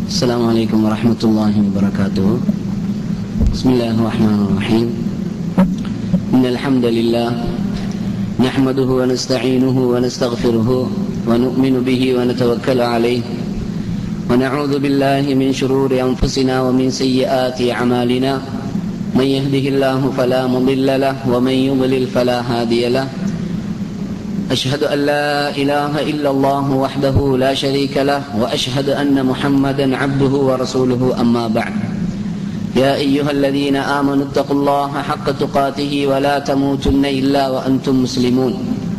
السلام عليكم ورحمة الله وبركاته بسم الله الرحمن الرحيم إن الحمد لله نحمده ونستعينه ونستغفره ونؤمن به ونتوكل عليه ونعوذ بالله من شرور أنفسنا ومن سيئات أعمالنا من يهده الله فلا مضل له ومن يضلل فلا هادي له أشهد أن لا إله إلا الله وحده لا شريك له وأشهد أن محمدا عبده ورسوله أما بعد يا أيها الذين آمنوا اتقوا الله حق تقاته ولا تموتن إلا وأنتم مسلمون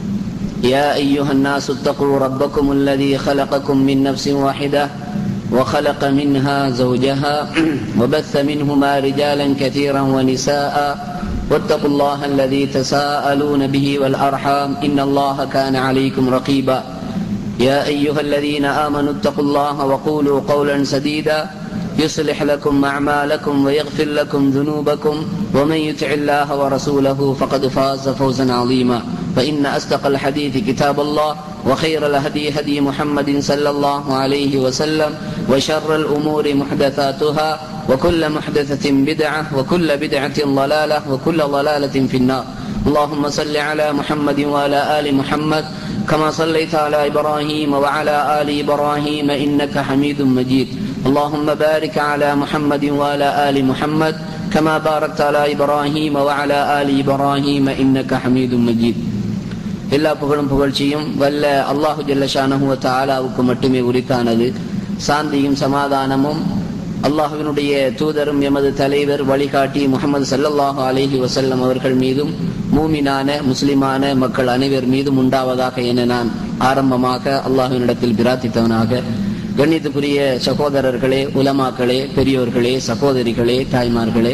يا أيها الناس اتقوا ربكم الذي خلقكم من نفس واحدة وخلق منها زوجها وبث منهما رجالا كثيرا ونساء واتقوا الله الذي تساءلون به والأرحام إن الله كان عليكم رقيبا يا أيها الذين آمنوا اتقوا الله وقولوا قولا سديدا يصلح لكم أعمالكم ويغفر لكم ذنوبكم ومن يطع الله ورسوله فقد فاز فوزا عظيما فإن أصدق الحديث كتاب الله وخير الهدي هدي محمد صلى الله عليه وسلم وشر الأمور محدثاتها وكل محدثة بدعة وكل بدعة ضلالة وكل ضلالة في النار اللهم صل على محمد وعلى آل محمد كما صليت على إبراهيم وعلى آل إبراهيم إنك حميد مجيد اللهم بارك على محمد وعلى آل محمد كما باركت على إبراهيم وعلى آل إبراهيم إنك حميد مجيد எல்லா புகழும் புகழ்ச்சியும் வல்ல அல்லாஹு ஜல்லஷானஹுவ தாலாவுக்கு மட்டுமே உரித்தானது சாந்தியும் சமாதானமும் அல்லாஹுவினுடைய தூதரும் எமது தலைவர் வழிகாட்டி முகமது சல்லல்லாஹு அலஹி வசல்லம் அவர்கள் மீதும் மூமினான முஸ்லிமான மக்கள் அனைவர் மீதும் உண்டாவதாக என நான் ஆரம்பமாக அல்லாஹுவினிடத்தில் பிரார்த்தித்தவனாக கண்ணியத்துக்குரிய சகோதரர்களே உலமாக்களே பெரியோர்களே சகோதரிகளே தாய்மார்களே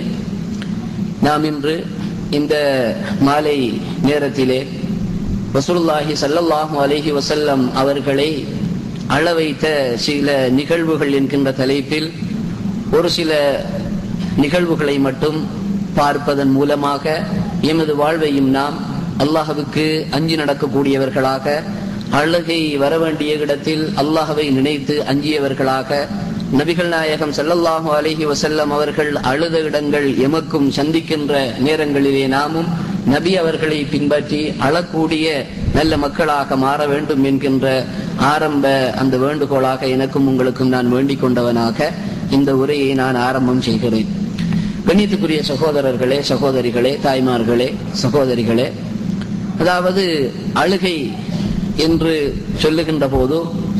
நாம் இன்று இந்த மாலை நேரத்திலே வசூல்லாஹி சல்லல்லாஹு அலஹி வசல்லம் அவர்களை அளவைத்த சில நிகழ்வுகள் என்கின்ற தலைப்பில் ஒரு சில நிகழ்வுகளை மட்டும் பார்ப்பதன் மூலமாக எமது வாழ்வையும் நாம் அல்லாஹுக்கு அஞ்சி நடக்கக்கூடியவர்களாக அழுகை வர வேண்டிய இடத்தில் அல்லாஹவை நினைத்து அஞ்சியவர்களாக நபிகள் நாயகம் செல்லல்லாஹு அலஹி வசல்லம் அவர்கள் அழுத இடங்கள் எமக்கும் சந்திக்கின்ற நேரங்களிலே நாமும் நபி அவர்களை பின்பற்றி அழக்கூடிய நல்ல மக்களாக மாற வேண்டும் என்கின்ற ஆரம்ப அந்த வேண்டுகோளாக எனக்கும் உங்களுக்கும் நான் வேண்டிக் கொண்டவனாக இந்த உரையை நான் ஆரம்பம் செய்கிறேன் கண்ணியத்துக்குரிய சகோதரர்களே சகோதரிகளே தாய்மார்களே சகோதரிகளே அதாவது அழுகை என்று சொல்லுகின்ற போது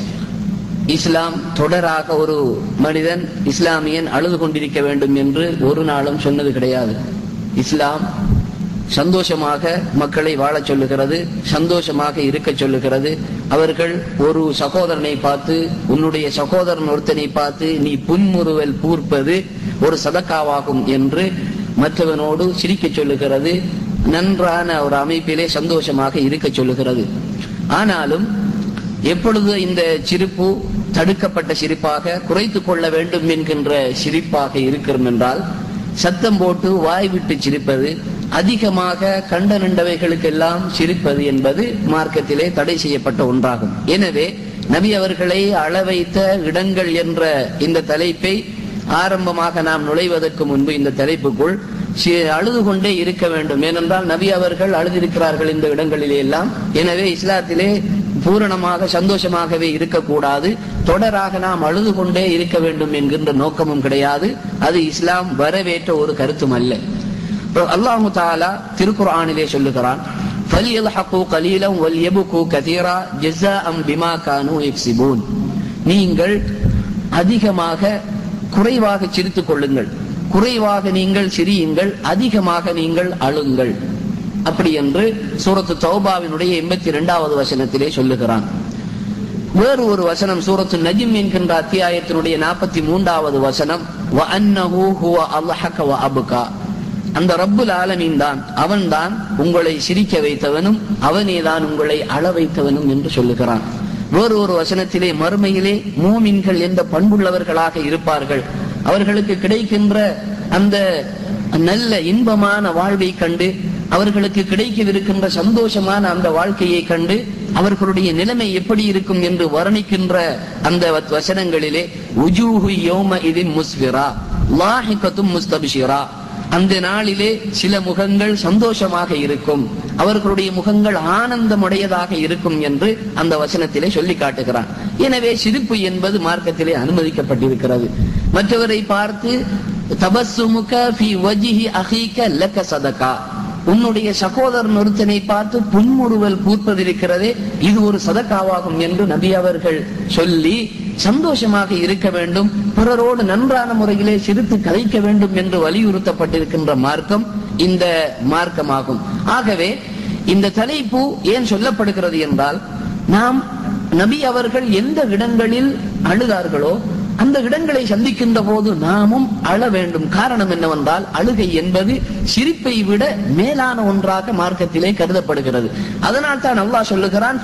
இஸ்லாம் தொடராக ஒரு மனிதன் இஸ்லாமியன் அழுது கொண்டிருக்க வேண்டும் என்று ஒரு நாளும் சொன்னது கிடையாது இஸ்லாம் சந்தோஷமாக மக்களை வாழச் சொல்லுகிறது சந்தோஷமாக இருக்க சொல்லுகிறது அவர்கள் ஒரு சகோதரனை பார்த்து உன்னுடைய சகோதரன் ஒருத்தனை பார்த்து நீ புன்முறுவல் பூர்ப்பது ஒரு சதக்காவாகும் என்று மற்றவனோடு சிரிக்க சொல்லுகிறது நன்றான ஒரு அமைப்பிலே சந்தோஷமாக இருக்க சொல்லுகிறது ஆனாலும் எப்பொழுது இந்த சிரிப்பு தடுக்கப்பட்ட சிரிப்பாக குறைத்து கொள்ள வேண்டும் என்கின்ற சிரிப்பாக இருக்கிறோம் என்றால் சத்தம் போட்டு வாய் விட்டு சிரிப்பது அதிகமாக கண்ட நின்றவைகளுக்கெல்லாம் சிரிப்பது என்பது மார்க்கத்திலே தடை செய்யப்பட்ட ஒன்றாகும் எனவே நபி அவர்களை அளவைத்த இடங்கள் என்ற இந்த தலைப்பை ஆரம்பமாக நாம் நுழைவதற்கு முன்பு இந்த தலைப்புக்குள் அழுது கொண்டே இருக்க வேண்டும் ஏனென்றால் நபி அவர்கள் அழுதிருக்கிறார்கள் இந்த இடங்களிலே எல்லாம் எனவே இஸ்லாத்திலே பூரணமாக சந்தோஷமாகவே இருக்கக்கூடாது தொடராக நாம் அழுது கொண்டே இருக்க வேண்டும் என்கின்ற நோக்கமும் கிடையாது அது இஸ்லாம் வரவேற்ற ஒரு கருத்தும் அல்ல அல்லாஹு தாலா திருக்குர்ஆனிலே சொல்லுகிறான் நீங்கள் அதிகமாக குறைவாக சிரித்துக் கொள்ளுங்கள் குறைவாக நீங்கள் சிரியுங்கள் அதிகமாக நீங்கள் அழுங்கள் அப்படி என்று சூரத்து தௌபாவினுடைய எண்பத்தி இரண்டாவது வசனத்திலே சொல்லுகிறான் வேறு ஒரு வசனம் சூரத்து நஜிம் என்கின்ற அத்தியாயத்தினுடைய நாற்பத்தி மூன்றாவது வசனம் அந்த ரப்புல் ஆலமீன் தான் அவன் தான் உங்களை சிரிக்க வைத்தவனும் அவனே தான் உங்களை அள வைத்தவனும் என்று சொல்லுகிறான் வேறு ஒரு வசனத்திலே மறுமையிலே மூமின்கள் எந்த பண்புள்ளவர்களாக இருப்பார்கள் அவர்களுக்கு கிடைக்கின்ற அந்த நல்ல இன்பமான வாழ்வை கண்டு அவர்களுக்கு கிடைக்கவிருக்கின்ற சந்தோஷமான அந்த வாழ்க்கையை கண்டு அவர்களுடைய நிலைமை எப்படி இருக்கும் என்று வர்ணிக்கின்ற அந்த வசனங்களிலே உஜூஹு யோம இதின் முஸ்பிரா லாஹிகத்தும் முஸ்தபிஷிரா அந்த நாளிலே சில முகங்கள் சந்தோஷமாக இருக்கும் அவர்களுடைய முகங்கள் ஆனந்தமுடையதாக இருக்கும் என்று அந்த வசனத்திலே சொல்லி காட்டுகிறான் எனவே சிரிப்பு என்பது மார்க்கத்திலே அனுமதிக்கப்பட்டிருக்கிறது மற்றவரை பார்த்து தபசுமுக ஃபி வஜிஹி அஹீக லக்க சதகா உன்னுடைய சகோதரன் ஒருத்தனை பார்த்து புன்முறுவல் பூப்பதிருக்கிறதே இது ஒரு சதக்காவாகும் என்று நபி அவர்கள் சொல்லி சந்தோஷமாக இருக்க வேண்டும் பிறரோடு நன்றான முறையிலே சிரித்து கலைக்க வேண்டும் என்று வலியுறுத்தப்பட்டிருக்கின்ற மார்க்கம் இந்த மார்க்கமாகும் ஆகவே இந்த தலைப்பு ஏன் சொல்லப்படுகிறது என்றால் நாம் நபி அவர்கள் எந்த இடங்களில் அழுதார்களோ அந்த இடங்களை சந்திக்கின்ற போது நாமும் அழ வேண்டும் காரணம் என்னவென்றால் அழுகை என்பது சிரிப்பை விட மேலான ஒன்றாக மார்க்கத்திலே கருதப்படுகிறது அதனால் தான் அல்லாஹ் சொல்லுகிறான்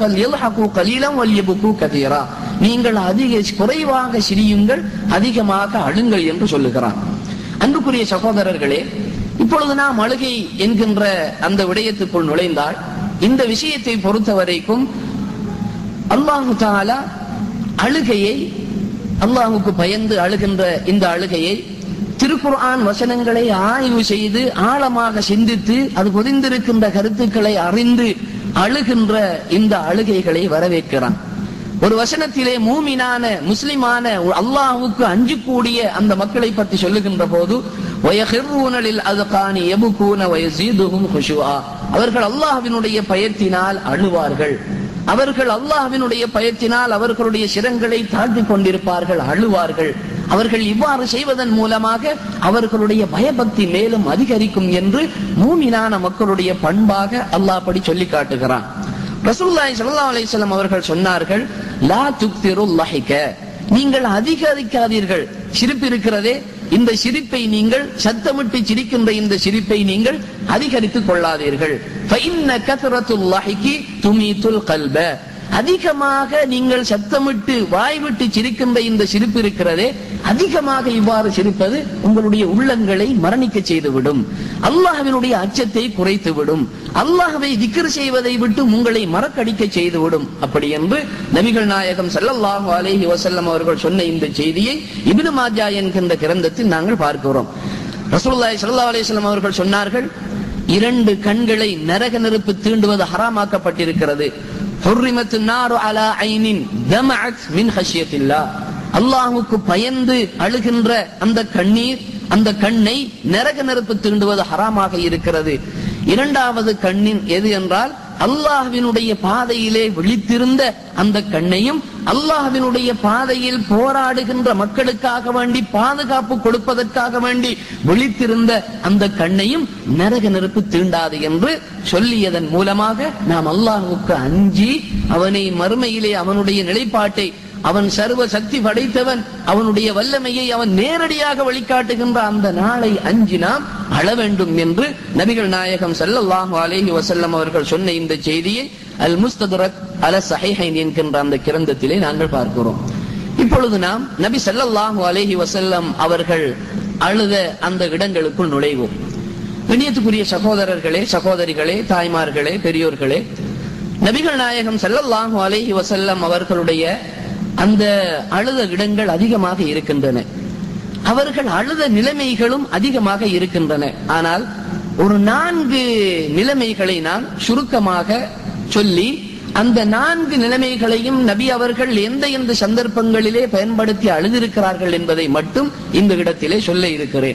கதீரா நீங்கள் அதிக குறைவாக சிரியுங்கள் அதிகமாக அழுங்கள் என்று சொல்லுகிறான் அன்புக்குரிய சகோதரர்களே இப்பொழுது நாம் அழுகை என்கின்ற அந்த விடயத்துக்குள் நுழைந்தால் இந்த விஷயத்தை பொறுத்த வரைக்கும் அல்லாஹு தாலா அழுகையை அல்லாஹுக்கு பயந்து அழுகின்ற இந்த அழுகையை திருக்குர்ஆன் வசனங்களை ஆய்வு செய்து ஆழமாக சிந்தித்து அது புரிந்திருக்கின்ற கருத்துக்களை அறிந்து அழுகின்ற இந்த அழுகைகளை வரவேற்கிறான் ஒரு வசனத்திலே மூமினான முஸ்லிமான அல்லாஹுக்கு அஞ்சு கூடிய அந்த மக்களை பற்றி சொல்லுகின்ற போது அவர்கள் அல்லாஹ்வினுடைய பயத்தினால் அழுவார்கள் அவர்கள் அல்லாஹ்வினுடைய பயத்தினால் அவர்களுடைய சிரங்களை தாழ்த்தி கொண்டிருப்பார்கள் அழுவார்கள் அவர்கள் இவ்வாறு செய்வதன் மூலமாக அவர்களுடைய பயபக்தி மேலும் அதிகரிக்கும் என்று மூமினான மக்களுடைய பண்பாக அல்லாஹ் படி சொல்லி காட்டுகிறான் ரசூல்லாய் சல்லா அலிஸ்லாம் அவர்கள் சொன்னார்கள் லா துக்திருல் லஹிக நீங்கள் அதிகரிக்காதீர்கள் சிரிப்பு இருக்கிறதே இந்த சிரிப்பை நீங்கள் சத்தமிட்டு சிரிக்கின்ற இந்த சிரிப்பை நீங்கள் அதிகரித்துக் கொள்ளாதீர்கள் துமீத்துல் கல்ப அதிகமாக நீங்கள் சத்தமிட்டு வாய்விட்டு சிரிக்கின்ற இந்த சிரிப்பு இருக்கிறதே அதிகமாக இவ்வாறு சிரிப்பது உங்களுடைய உள்ளங்களை மரணிக்க செய்துவிடும் அல்லாஹ்வினுடைய அச்சத்தை குறைத்துவிடும் அல்லாஹ்வை திக்ர் செய்வதை விட்டு உங்களை மறக்கடிக்க செய்துவிடும் அப்படி என்று நபிகள் நாயகம் ஸல்லல்லாஹு அலைஹி வஸல்லம் அவர்கள் சொன்ன இந்த செய்தியை இப்னு மாஜா என்கின்ற கிரந்தத்தில் நாங்கள் பார்க்கிறோம் ரசூலுல்லாஹி ஸல்லல்லாஹு அலைஹி வஸல்லம் அவர்கள் சொன்னார்கள் இரண்டு கண்களை நரக நெருப்பு தீண்டுவது ஹராமாக்கப்பட்டிருக்கிறது ஹுர்ரிமத்து நாரு அலா ஐனின் தமஅத் மின் ஹஷியத்தில்லா அல்லாஹ்வுக்கு பயந்து அழுகின்ற அந்த கண்ணீர் அந்த கண்ணை நரக நெருப்பு தீண்டுவது ஹராமாக இருக்கிறது இரண்டாவது கண்ணின் எது என்றால் அல்லாஹ்வினுடைய பாதையிலே விழித்திருந்த அந்த கண்ணையும் அல்லாஹ்வினுடைய பாதையில் போராடுகின்ற மக்களுக்காக வேண்டி பாதுகாப்பு கொடுப்பதற்காக வேண்டி விழித்திருந்த அந்த கண்ணையும் நரக நெருப்பு தீண்டாது என்று சொல்லியதன் மூலமாக நாம் அல்லாஹுக்கு அஞ்சி அவனை மறுமையிலே அவனுடைய நிலைப்பாட்டை அவன் சர்வ சக்தி படைத்தவன் அவனுடைய வல்லமையை அவன் நேரடியாக வழிகாட்டுகின்ற அந்த நாளை அஞ்சி நாம் அழ வேண்டும் என்று நபிகள் நாயகம் ஸல்லல்லாஹு அலைஹி வஸல்லம் அவர்கள் சொன்ன இந்த செய்தியை அல் முஸ்தத்ரக் அல சஹீஹைன் என்கின்ற அந்த கிரந்தத்திலே நாங்கள் பார்க்கிறோம் இப்பொழுது நாம் நபி ஸல்லல்லாஹு அலைஹி வஸல்லம் அவர்கள் அழுத அந்த இடங்களுக்குள் நுழைவோம் கண்ணியத்துக்குரிய சகோதரர்களே சகோதரிகளே தாய்மார்களே பெரியோர்களே நபிகள் நாயகம் ஸல்லல்லாஹு அலைஹி வஸல்லம் அவர்களுடைய அந்த அழுத இடங்கள் அதிகமாக இருக்கின்றன அவர்கள் அழுத நிலைமைகளும் அதிகமாக இருக்கின்றன ஆனால் ஒரு நான்கு நிலைமைகளை நான் சுருக்கமாக சொல்லி அந்த நான்கு நிலைமைகளையும் நபி அவர்கள் எந்த எந்த சந்தர்ப்பங்களிலே பயன்படுத்தி அழுதிருக்கிறார்கள் என்பதை மட்டும் இந்த இடத்திலே சொல்ல இருக்கிறேன்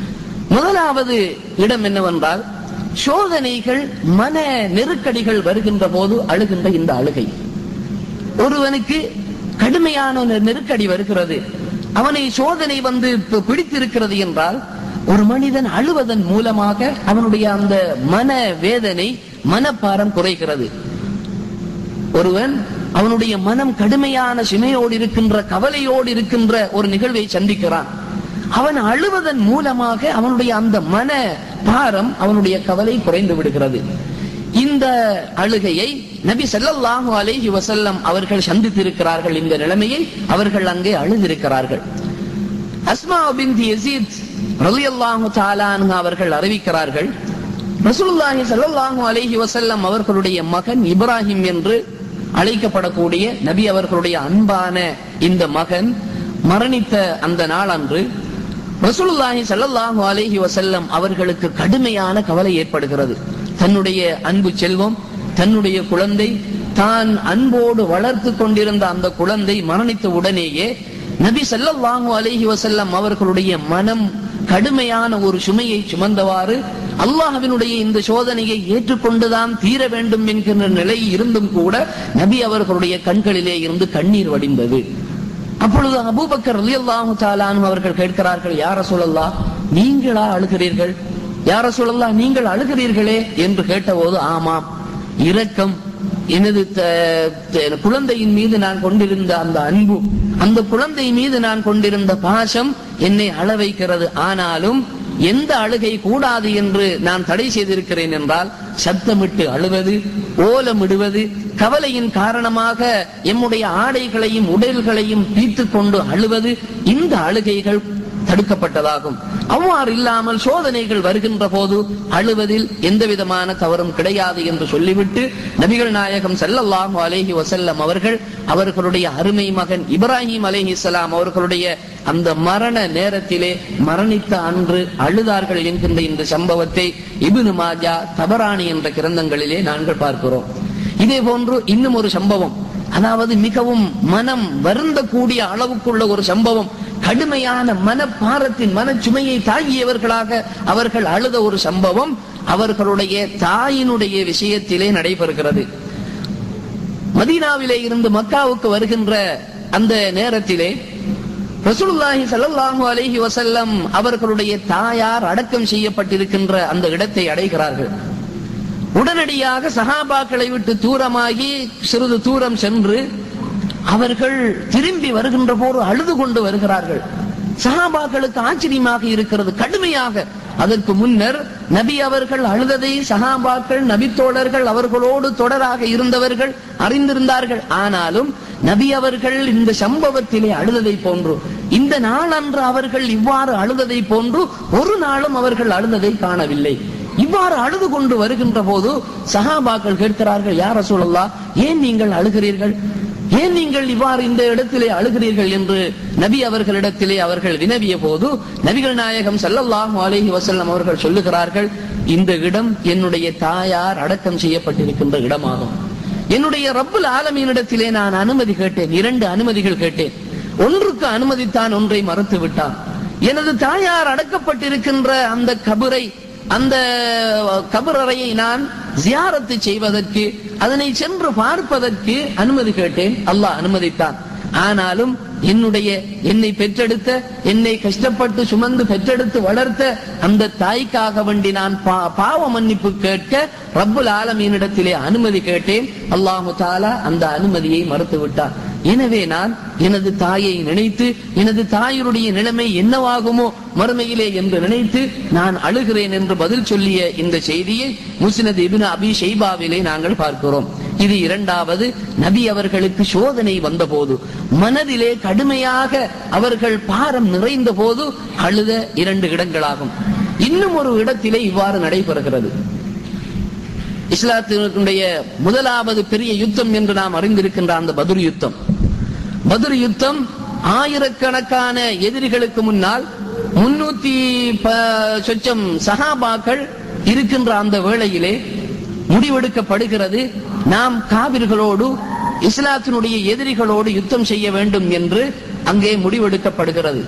முதலாவது இடம் என்னவென்றால் சோதனைகள் மன நெருக்கடிகள் வருகின்ற போது அழுகின்ற இந்த அழுகை ஒருவனுக்கு கடுமையான ஒரு நெருக்கடி வருகிறது அவனை சோதனை வந்து பி- பிடித்திருக்கிறது என்றால் ஒரு மனிதன் அழுவதன் மூலமாக அவனுடைய அந்த மன வேதனை மனப்பாரம் குறைகிறது ஒருவன் அவனுடைய மனம் கடுமையான சுமையோடு இருக்கின்ற கவலையோடு இருக்கின்ற ஒரு நிகழ்வை சந்திக்கிறான் அவன் அழுவதன் மூலமாக அவனுடைய அந்த மன பாரம் அவனுடைய கவலை குறைந்து விடுகிறது இந்த அழுகையை நபி ஸல்லல்லாஹு அலைஹி வஸல்லம் அவர்கள் சந்தித்திருக்கிறார்கள் இந்த நிலைமையை அவர்கள் அங்கே அழுதிருக்கிறார்கள் அஸ்மா பின் யசீத் ரலியல்லாஹு தஆலா அன்ஹா அவர்கள் அறிவிக்கிறார்கள் ரசூலுல்லாஹி ஸல்லல்லாஹு அலைஹி வஸல்லம் அவர்களுடைய மகன் இப்ராஹிம் என்று அழைக்கப்படக்கூடிய நபி அவர்களுடைய அன்பான இந்த மகன் மரணித்த அந்த நாளன்று ரசூலுல்லாஹி ஸல்லல்லாஹு அலைஹி வஸல்லம் அவர்களுக்கு கடுமையான கவலை ஏற்படுகிறது தன்னுடைய அன்பு செல்வம் தன்னுடைய குழந்தை தான் அன்போடு வளர்த்து கொண்டிருந்த அந்த குழந்தை மரணித்த உடனேயே நபி ஸல்லல்லாஹு அலைஹி வஸல்லம் அவர்களுடைய மனம் கடுமையான ஒரு சுமையை சுமந்தவாறு அல்லாஹ்வினுடைய இந்த சோதனையை ஏற்றுக்கொண்டுதான் தீர வேண்டும் என்கின்ற நிலை இருந்தும் கூட நபி அவர்களுடைய கண்களிலே இருந்து கண்ணீர் வடிந்தது அப்பொழுது அபூபக்கர் ரலியல்லாஹு தஆலான் அவர்கள் கேட்கிறார்கள் யார சொல்லல்லா நீங்களா அழுகிறீர்கள் யார சொல்லல்லா நீங்கள் அழுகிறீர்களே என்று கேட்டபோது ஆமாம் இரக்கம் எனது த- த- குழந்தையின் மீது நான் கொண்டிருந்த அந்த அன்பு அந்த குழந்தை மீது நான் கொண்டிருந்த பாசம் என்னை அழ வைக்கிறது ஆனாலும் எந்த அழுகை கூடாது என்று நான் தடை செய்திருக்கிறேன் என்றால் சத்தமிட்டு அழுவது ஓலமிடுவது கவலையின் காரணமாக எம்முடைய ஆடைகளையும் உடல்களையும் பீத்துக் கொண்டு அழுவது இந்த அழுகைகள் தடுக்கப்பட்டதாகும் அவ்வாறு இல்லாமல் சோதனைகள் வருகின்ற போது அழுவதில் எந்த விதமான தவறும் கிடையாது என்று சொல்லிவிட்டு நபிகள் நாயகம் ஸல்லல்லாஹு அலைஹி வஸல்லம் அவர்கள் அவர்களுடைய அருமை மகன் இப்ராஹிம் அலைஹிஸ்ஸலாம் அவர்களுடைய அந்த மரண நேரத்திலே மரணித்த அன்று அழுதார்கள் என்கின்ற இந்த சம்பவத்தை இப்னு மாஜா தபரானி என்ற கிரந்தங்களிலே நாங்கள் பார்க்கிறோம் இதே போன்று இன்னும் ஒரு சம்பவம் அதாவது மிகவும் மனம் வருந்தக்கூடிய அளவுக்குள்ள ஒரு சம்பவம் கடுமையான மனப்பாரத்தின் மனச்சுமையை தாங்கியவர்களாக அவர்கள் அழுத ஒரு சம்பவம் அவர்களுடைய தாயினுடைய விஷயத்திலே நடைபெறுகிறது மதீனாவிலே இருந்து மக்காவுக்கு வருகின்ற அந்த நேரத்திலே ரசூலுல்லாஹி ஸல்லல்லாஹு அலைஹி வஸல்லம் அவர்களுடைய தாயார் அடக்கம் செய்யப்பட்டிருக்கின்ற அந்த இடத்தை அடைகிறார்கள் உடனடியாக சஹாபாக்களை விட்டு தூரமாகி சிறிது தூரம் சென்று அவர்கள் திரும்பி வருகின்ற போது அழுது கொண்டு வருகிறார்கள் சஹாபாக்களுக்கு ஆச்சரியமாக இருக்கிறது கடுமையாக அதற்கு முன்னர் நபி அவர்கள் அழுததை சஹாபாக்கள் நபித்தோழர்கள் அவர்களோடு தொடராக இருந்தவர்கள் அறிந்திருந்தார்கள் ஆனாலும் நபி அவர்கள் இந்த சம்பவத்திலே அழுததை போன்று இந்த நாளன்று அவர்கள் இவ்வாறு அழுததை போன்று ஒரு நாளும் அவர்கள் அழுததை காணவில்லை இவ்வாறு அழுது கொண்டு வருகின்ற போது சஹாபாக்கள் கேட்கிறார்கள் யார் ரசூலல்லா ஏன் நீங்கள் அழுகிறீர்கள் ஏன் நீங்கள் இவ்வாறு இந்த இடத்திலே அழுகிறீர்கள் என்று நபி அவர்களிடத்திலே அவர்கள் வினவிய போது நபிகள் நாயகம் ஸல்லல்லாஹு அலைஹி வஸல்லம் அவர்கள் சொல்லுகிறார்கள் இந்த இடம் என்னுடைய தாயார் அடக்கம் செய்யப்பட்டிருக்கின்ற இடமாகும் என்னுடைய ரப்புல் ஆலமீனிடத்திலே நான் அனுமதி கேட்டேன் இரண்டு அனுமதிகள் கேட்டேன் ஒன்றுக்கு அனுமதித்தான் ஒன்றை மறுத்து விட்டான் எனது தாயார் அடக்கப்பட்டிருக்கின்ற அந்த கபரை அந்த கபரறையை நான் ஜியாரத்து செய்வதற்கு அதனை சென்று பார்ப்பதற்கு அனுமதி கேட்டேன் அல்லாஹ் அனுமதித்தான் ஆனாலும் என்னுடைய என்னை பெற்றெடுத்த என்னை கஷ்டப்பட்டு சுமந்து பெற்றெடுத்து வளர்த்த அந்த தாய்க்காக வேண்டி நான் பா- பாவ மன்னிப்பு கேட்க ரப்புல் ஆலமீனிடத்திலே அனுமதி கேட்டேன் அல்லாஹு தாலா அந்த அனுமதியை மறுத்து விட்டார் எனவே நான் எனது தாயை நினைத்து எனது தாயினுடைய நிலைமை என்னவாகுமோ மறுமையிலே என்று நினைத்து நான் அழுகிறேன் என்று பதில் சொல்லிய இந்த செய்தியை முஸ்னத் இப்னு அபி ஷைபாவிலே நாங்கள் பார்க்கிறோம் இது இரண்டாவது நபி அவர்களுக்கு சோதனை வந்தபோது மனதிலே கடுமையாக அவர்கள் பாரம் நிறைந்த போது அழுத இரண்டு இடங்களாகும் இன்னும் ஒரு இடத்திலே இவ்வாறு நடைபெறுகிறது இஸ்லாத்தினுடைய முதலாவது பெரிய யுத்தம் என்று நாம் அறிந்திருக்கின்ற அந்த பதுர் யுத்தம் பதுர் யுத்தம் ஆயிரக்கணக்கான எதிரிகளுக்கு முன்னால் முன்னூத்தி ப- சொச்சம் சஹாபாக்கள் இருக்கின்ற அந்த வேளையிலே முடிவெடுக்கப்படுகிறது நாம் காவிர்களோடு இஸ்லாத்தினுடைய எதிரிகளோடு யுத்தம் செய்ய வேண்டும் என்று அங்கே முடிவெடுக்கப்படுகிறது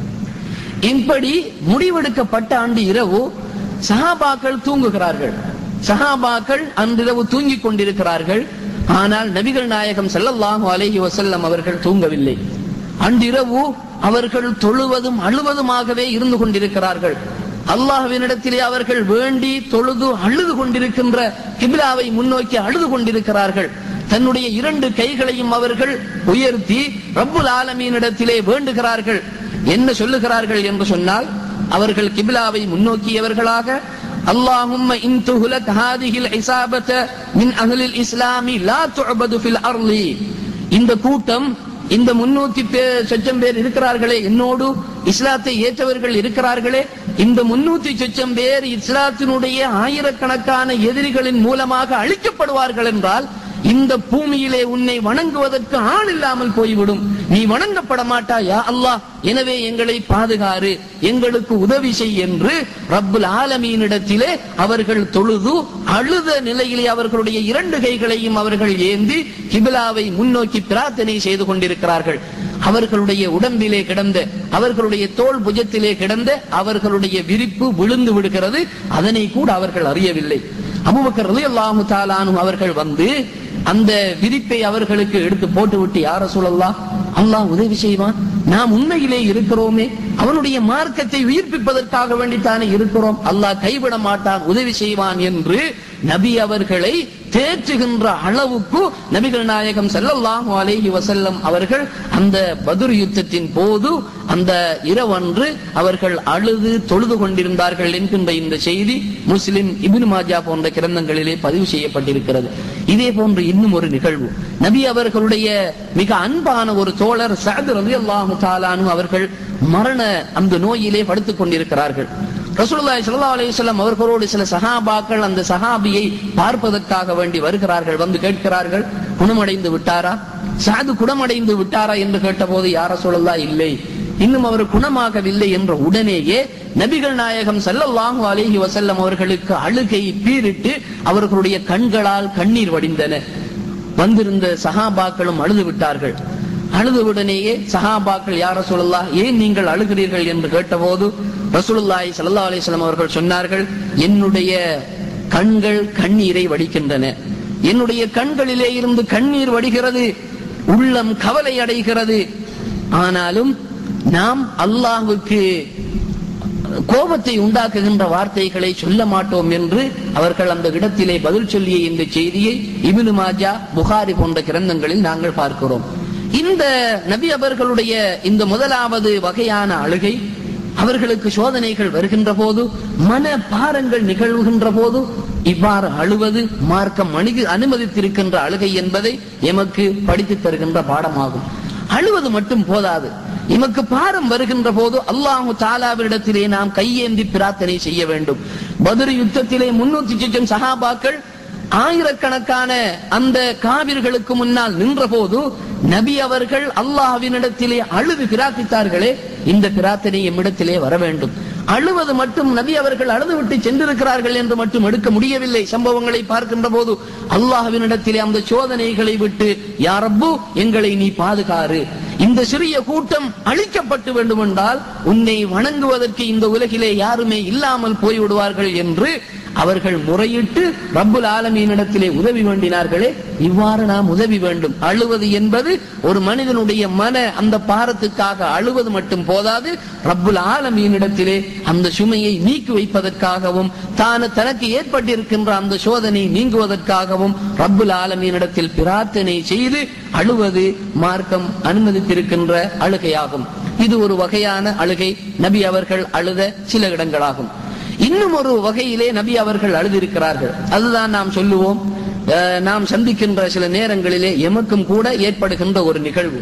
இப்படி முடிவெடுக்கப்பட்ட அன்று இரவு சஹாபாக்கள் தூங்குகிறார்கள் சஹாபாக்கள் அன்றிரவு தூங்கிக் கொண்டிருக்கிறார்கள் ஆனால் நபிகள் நாயகம் ஸல்லல்லாஹு அலைஹி வஸல்லம் அவர்கள் தூங்கவில்லை அன்றிரவு அவர்கள் தொழுவதும் அழுவதுமாகவே இருந்து கொண்டிருக்கிறார்கள் அல்லாஹ்வினிடத்திலே அவர்கள் வேண்டி தொழுது அழுது கொண்டிருக்கின்ற கிபிலாவை முன்னோக்கி அழுது கொண்டிருக்கிறார்கள் தன்னுடைய இரண்டு கைகளையும் அவர்கள் உயர்த்தி ரப்புல் ஆலமீனிடத்திலே வேண்டுகிறார்கள் என்ன சொல்லுகிறார்கள் என்று சொன்னால் அவர்கள் கிபிலாவை முன்னோக்கியவர்களாக اللهم إن تهلك هذه العصابة من أهل الإسلام لا تعبد في الأرض இந்த கூட்டம் இந்த முன்னூத்தி சொச்சம் பேர் இருக்கிறார்களே என்னோடு இஸ்லாத்தை ஏற்றவர்கள் இருக்கிறார்களே இந்த முன்னூத்தி சொச்சம் பேர் இஸ்லாத்தினுடைய ஆயிரக்கணக்கான எதிரிகளின் மூலமாக அழிக்கப்படுவார்கள் என்றால் இந்த பூமியிலே உன்னை வணங்குவதற்கு ஆள் இல்லாமல் போய்விடும் நீ வணங்கப்பட மாட்டாயா அல்லாஹ் எனவே எங்களை பாதுகாரு எங்களுக்கு உதவி செய் என்று ரப்புல் ஆலமீனிடத்திலே அவர்கள் தொழுது அழுத நிலையிலே அவர்களுடைய இரண்டு கைகளையும் அவர்கள் ஏந்தி கிபிலாவை முன்னோக்கி பிரார்த்தனை செய்து கொண்டிருக்கிறார்கள் அவர்களுடைய உடம்பிலே கிடந்த அவர்களுடைய தோல் புஜத்திலே கிடந்த அவர்களுடைய விரிப்பு விழுந்து விடுகிறது அதனை கூட அவர்கள் அறியவில்லை அபுபக்கர் ரலியல்லாஹு தாலானு அவர்கள் வந்து அந்த விரிப்பை அவர்களுக்கு எடுத்து போட்டுவிட்டு யார சொல்லலாம் அல்லாஹ் உதவி செய்வான் நாம் உண்மையிலே இருக்கிறோமே அவனுடைய மார்க்கத்தை உயிர்ப்பிப்பதற்காக வேண்டித்தானே இருக்கிறோம் அல்லாஹ் கைவிட மாட்டான் உதவி செய்வான் என்று நபி அவர்களை தேற்றுகின்ற அளவுக்கு நபிகள் நாயகம் ஸல்லல்லாஹு அலைஹி வஸல்லம் அவர்கள் அந்த பதுர் யுத்தத்தின் போது அந்த இரவன்று அவர்கள் அழுது தொழுது கொண்டிருந்தார்கள் என்கின்ற இந்த செய்தி முஸ்லிம் இப்னு மாஜா போன்ற கிரந்தங்களிலே பதிவு செய்யப்பட்டிருக்கிறது இதே போன்று இன்னும் ஒரு நிகழ்வு நபி அவர்களுடைய மிக அன்பான ஒரு தோழர் சஅத் ரலியல்லாஹு தஆலானு அவர்கள் மரண அந்த நோயிலே படுத்துக் கொண்டிருக்கிறார்கள் ரசூலுல்லாஹி ஸல்லல்லாஹு அலைஹி வஸல்லம் அவர்களோடு சில சஹாபாக்கள் அந்த சஹாபியை பார்ப்பதற்காக வேண்டி வருகிறார்கள் வந்து கேட்கிறார்கள் குணமடைந்து விட்டாரா சாது குணமடைந்து விட்டாரா என்று கேட்டபோது யார சொல்லலா இல்லை இன்னும் அவர் குணமாகவில்லை என்ற உடனேயே நபிகள் நாயகம் ஸல்லல்லாஹு அலைஹி வஸல்லம் அவர்களுக்கு அழுகை பீரிட்டு அவர்களுடைய கண்களால் கண்ணீர் வடிந்தன வந்திருந்த சஹாபாக்களும் அழுது விட்டார்கள் அழுதவுடனேயே சஹாபாக்கள் யார சொல்லலாம் ஏன் நீங்கள் அழுகிறீர்கள் என்று கேட்டபோது ரசூலுல்லாஹி ஸல்லல்லாஹு அலைஹி வஸல்லம் அவர்கள் சொன்னார்கள் என்னுடைய கண்கள் கண்ணீரை வடிக்கின்றன என்னுடைய கண்களிலே இருந்து கண்ணீர் வடிகிறது உள்ளம் கவலை அடைகிறது ஆனாலும் நாம் அல்லாஹ்வுக்கு கோபத்தை உண்டாக்குகின்ற வார்த்தைகளை சொல்ல மாட்டோம் என்று அவர்கள் அந்த இடத்திலே பதில் சொல்லிய இந்த செய்தியை இபினு மாஜா புகாரி போன்ற கிரந்தங்களில் நாங்கள் பார்க்கிறோம் இந்த நபி அவர்களுடைய இந்த முதலாவது வகையான அழுகை அவர்களுக்கு சோதனைகள் வருகின்ற போது மன பாரங்கள் நிகழ்வுகின்ற போது இவ்வாறு அழுவது மார்க்கம் அணுகு அனுமதித்திருக்கின்ற அழுகை என்பதை எமக்கு படித்துத் தருகின்ற பாடமாகும் அழுவது மட்டும் போதாது எமக்கு பாரம் வருகின்ற போது அல்லாஹு தாலாவிடத்திலே நாம் கையேந்தி பிரார்த்தனை செய்ய வேண்டும் பதுரு யுத்தத்திலே முன்னூத்தி சிச்சம் சஹாபாக்கள் ஆயிரக்கணக்கான அந்த காவிர்களுக்கு முன்னால் நின்ற போது நபி அவர்கள் அல்லாஹ்வினிடத்திலே அழுது பிரார்த்தித்தார்களே இந்த பிரார்த்தனை எம்மிடத்திலே வர வேண்டும் அழுவது மட்டும் நபி அவர்கள் அழுது விட்டு சென்றிருக்கிறார்கள் என்று மட்டும் எடுக்க முடியவில்லை சம்பவங்களை பார்க்கின்ற போது அல்லாஹ்வினிடத்திலே அந்த சோதனைகளை விட்டு யாரப்பு எங்களை நீ பாதுகாரு இந்த சிறிய கூட்டம் அழிக்கப்பட்டு வேண்டும் என்றால் உன்னை வணங்குவதற்கு இந்த உலகிலே யாருமே இல்லாமல் போய்விடுவார்கள் என்று அவர்கள் முறையிட்டு ரப்புல் ஆலமீனிடத்திலே உதவி வேண்டினார்களே இவ்வாறு நாம் உதவி வேண்டும் அழுவது என்பது ஒரு மனிதனுடைய மன அந்த பாரத்துக்காக அழுவது மட்டும் போதாது ரப்புல் ஆலமீனிடத்திலே அந்த சுமையை நீக்கி வைப்பதற்காகவும் தான் தனக்கு ஏற்பட்டிருக்கின்ற அந்த சோதனை நீங்குவதற்காகவும் ரப்புல் ஆலமீனிடத்தில் பிரார்த்தனை செய்து அழுவது மார்க்கம் அனுமதித்திருக்கின்ற அழுகையாகும் இது ஒரு வகையான அழுகை நபி அவர்கள் அழுத சில இடங்களாகும் இன்னும் ஒரு வகையிலே நபி அவர்கள் அழுதிருக்கிறார்கள் அதுதான் நாம் சொல்லுவோம் அஹ், நாம் சந்திக்கின்ற சில நேரங்களிலே எமக்கும் கூட ஏற்படுகின்ற ஒரு நிகழ்வு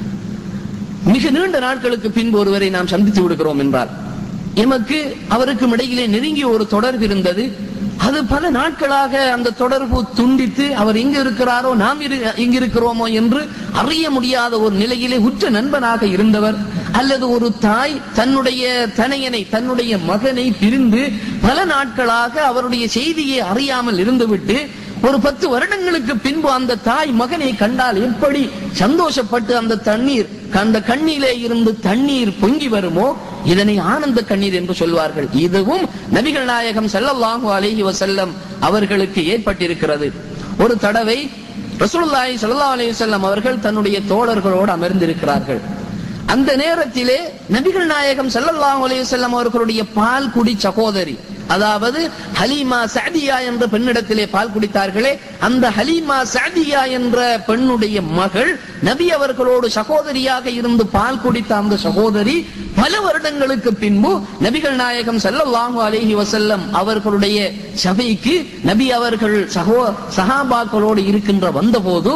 மிக நீண்ட நாட்களுக்கு பின்பு ஒருவரை நாம் சந்தித்து விடுகிறோம் என்றால் எமக்கு அவருக்கும் இடையிலே நெருங்கிய ஒரு தொடர்பு இருந்தது அது பல நாட்களாக அந்த தொடர்பு துண்டித்து அவர் எங்க இருக்கிறாரோ நாம் இரு- இங்கு இருக்கிறோமோ என்று அறிய முடியாத ஒரு நிலையிலே உற்ற நண்பனாக இருந்தவர் அல்லது ஒரு தாய் தன்னுடைய தனையனை தன்னுடைய மகனை பிரிந்து பல நாட்களாக அவருடைய செய்தியை அறியாமல் இருந்துவிட்டு ஒரு பத்து வருடங்களுக்கு பின்பு அந்த தாய் மகனை கண்டால் எப்படி சந்தோஷப்பட்டு அந்த தண்ணீர் அந்த கண்ணிலே இருந்து தண்ணீர் பொங்கி வருமோ இதனை ஆனந்த கண்ணீர் என்று சொல்வார்கள் இதுவும் நபிகள் நாயகம் ஸல்லல்லாஹு அலைஹி வஸல்லம் அவர்களுக்கு ஏற்பட்டிருக்கிறது ஒரு தடவை ரசூலுல்லாஹி ஸல்லல்லாஹு அலைஹி வஸல்லம் அவர்கள் தன்னுடைய தோழர்களோடு அமர்ந்திருக்கிறார்கள் அந்த நேரத்திலே நபிகள் நாயகம் ஸல்லல்லாஹு அலைஹி வஸல்லம் அவர்களுடைய பால் குடி சகோதரி அதாவது ஹலீமா சஅதியா என்ற பெண்ணிடத்திலே பால் குடித்தார்களே அந்த ஹலீமா சஅதியா என்ற பெண்ணுடைய மகள் நபி அவர்களோடு சகோதரியாக இருந்து பால் குடித்த அந்த சகோதரி பல வருடங்களுக்கு பின்பு நபிகள் நாயகம் ஸல்லல்லாஹு அலைஹி வஸல்லம் அவர்களுடைய சபைக்கு நபி அவர்கள் சகோ சஹாபாக்களோடு இருக்கின்ற வந்தபோது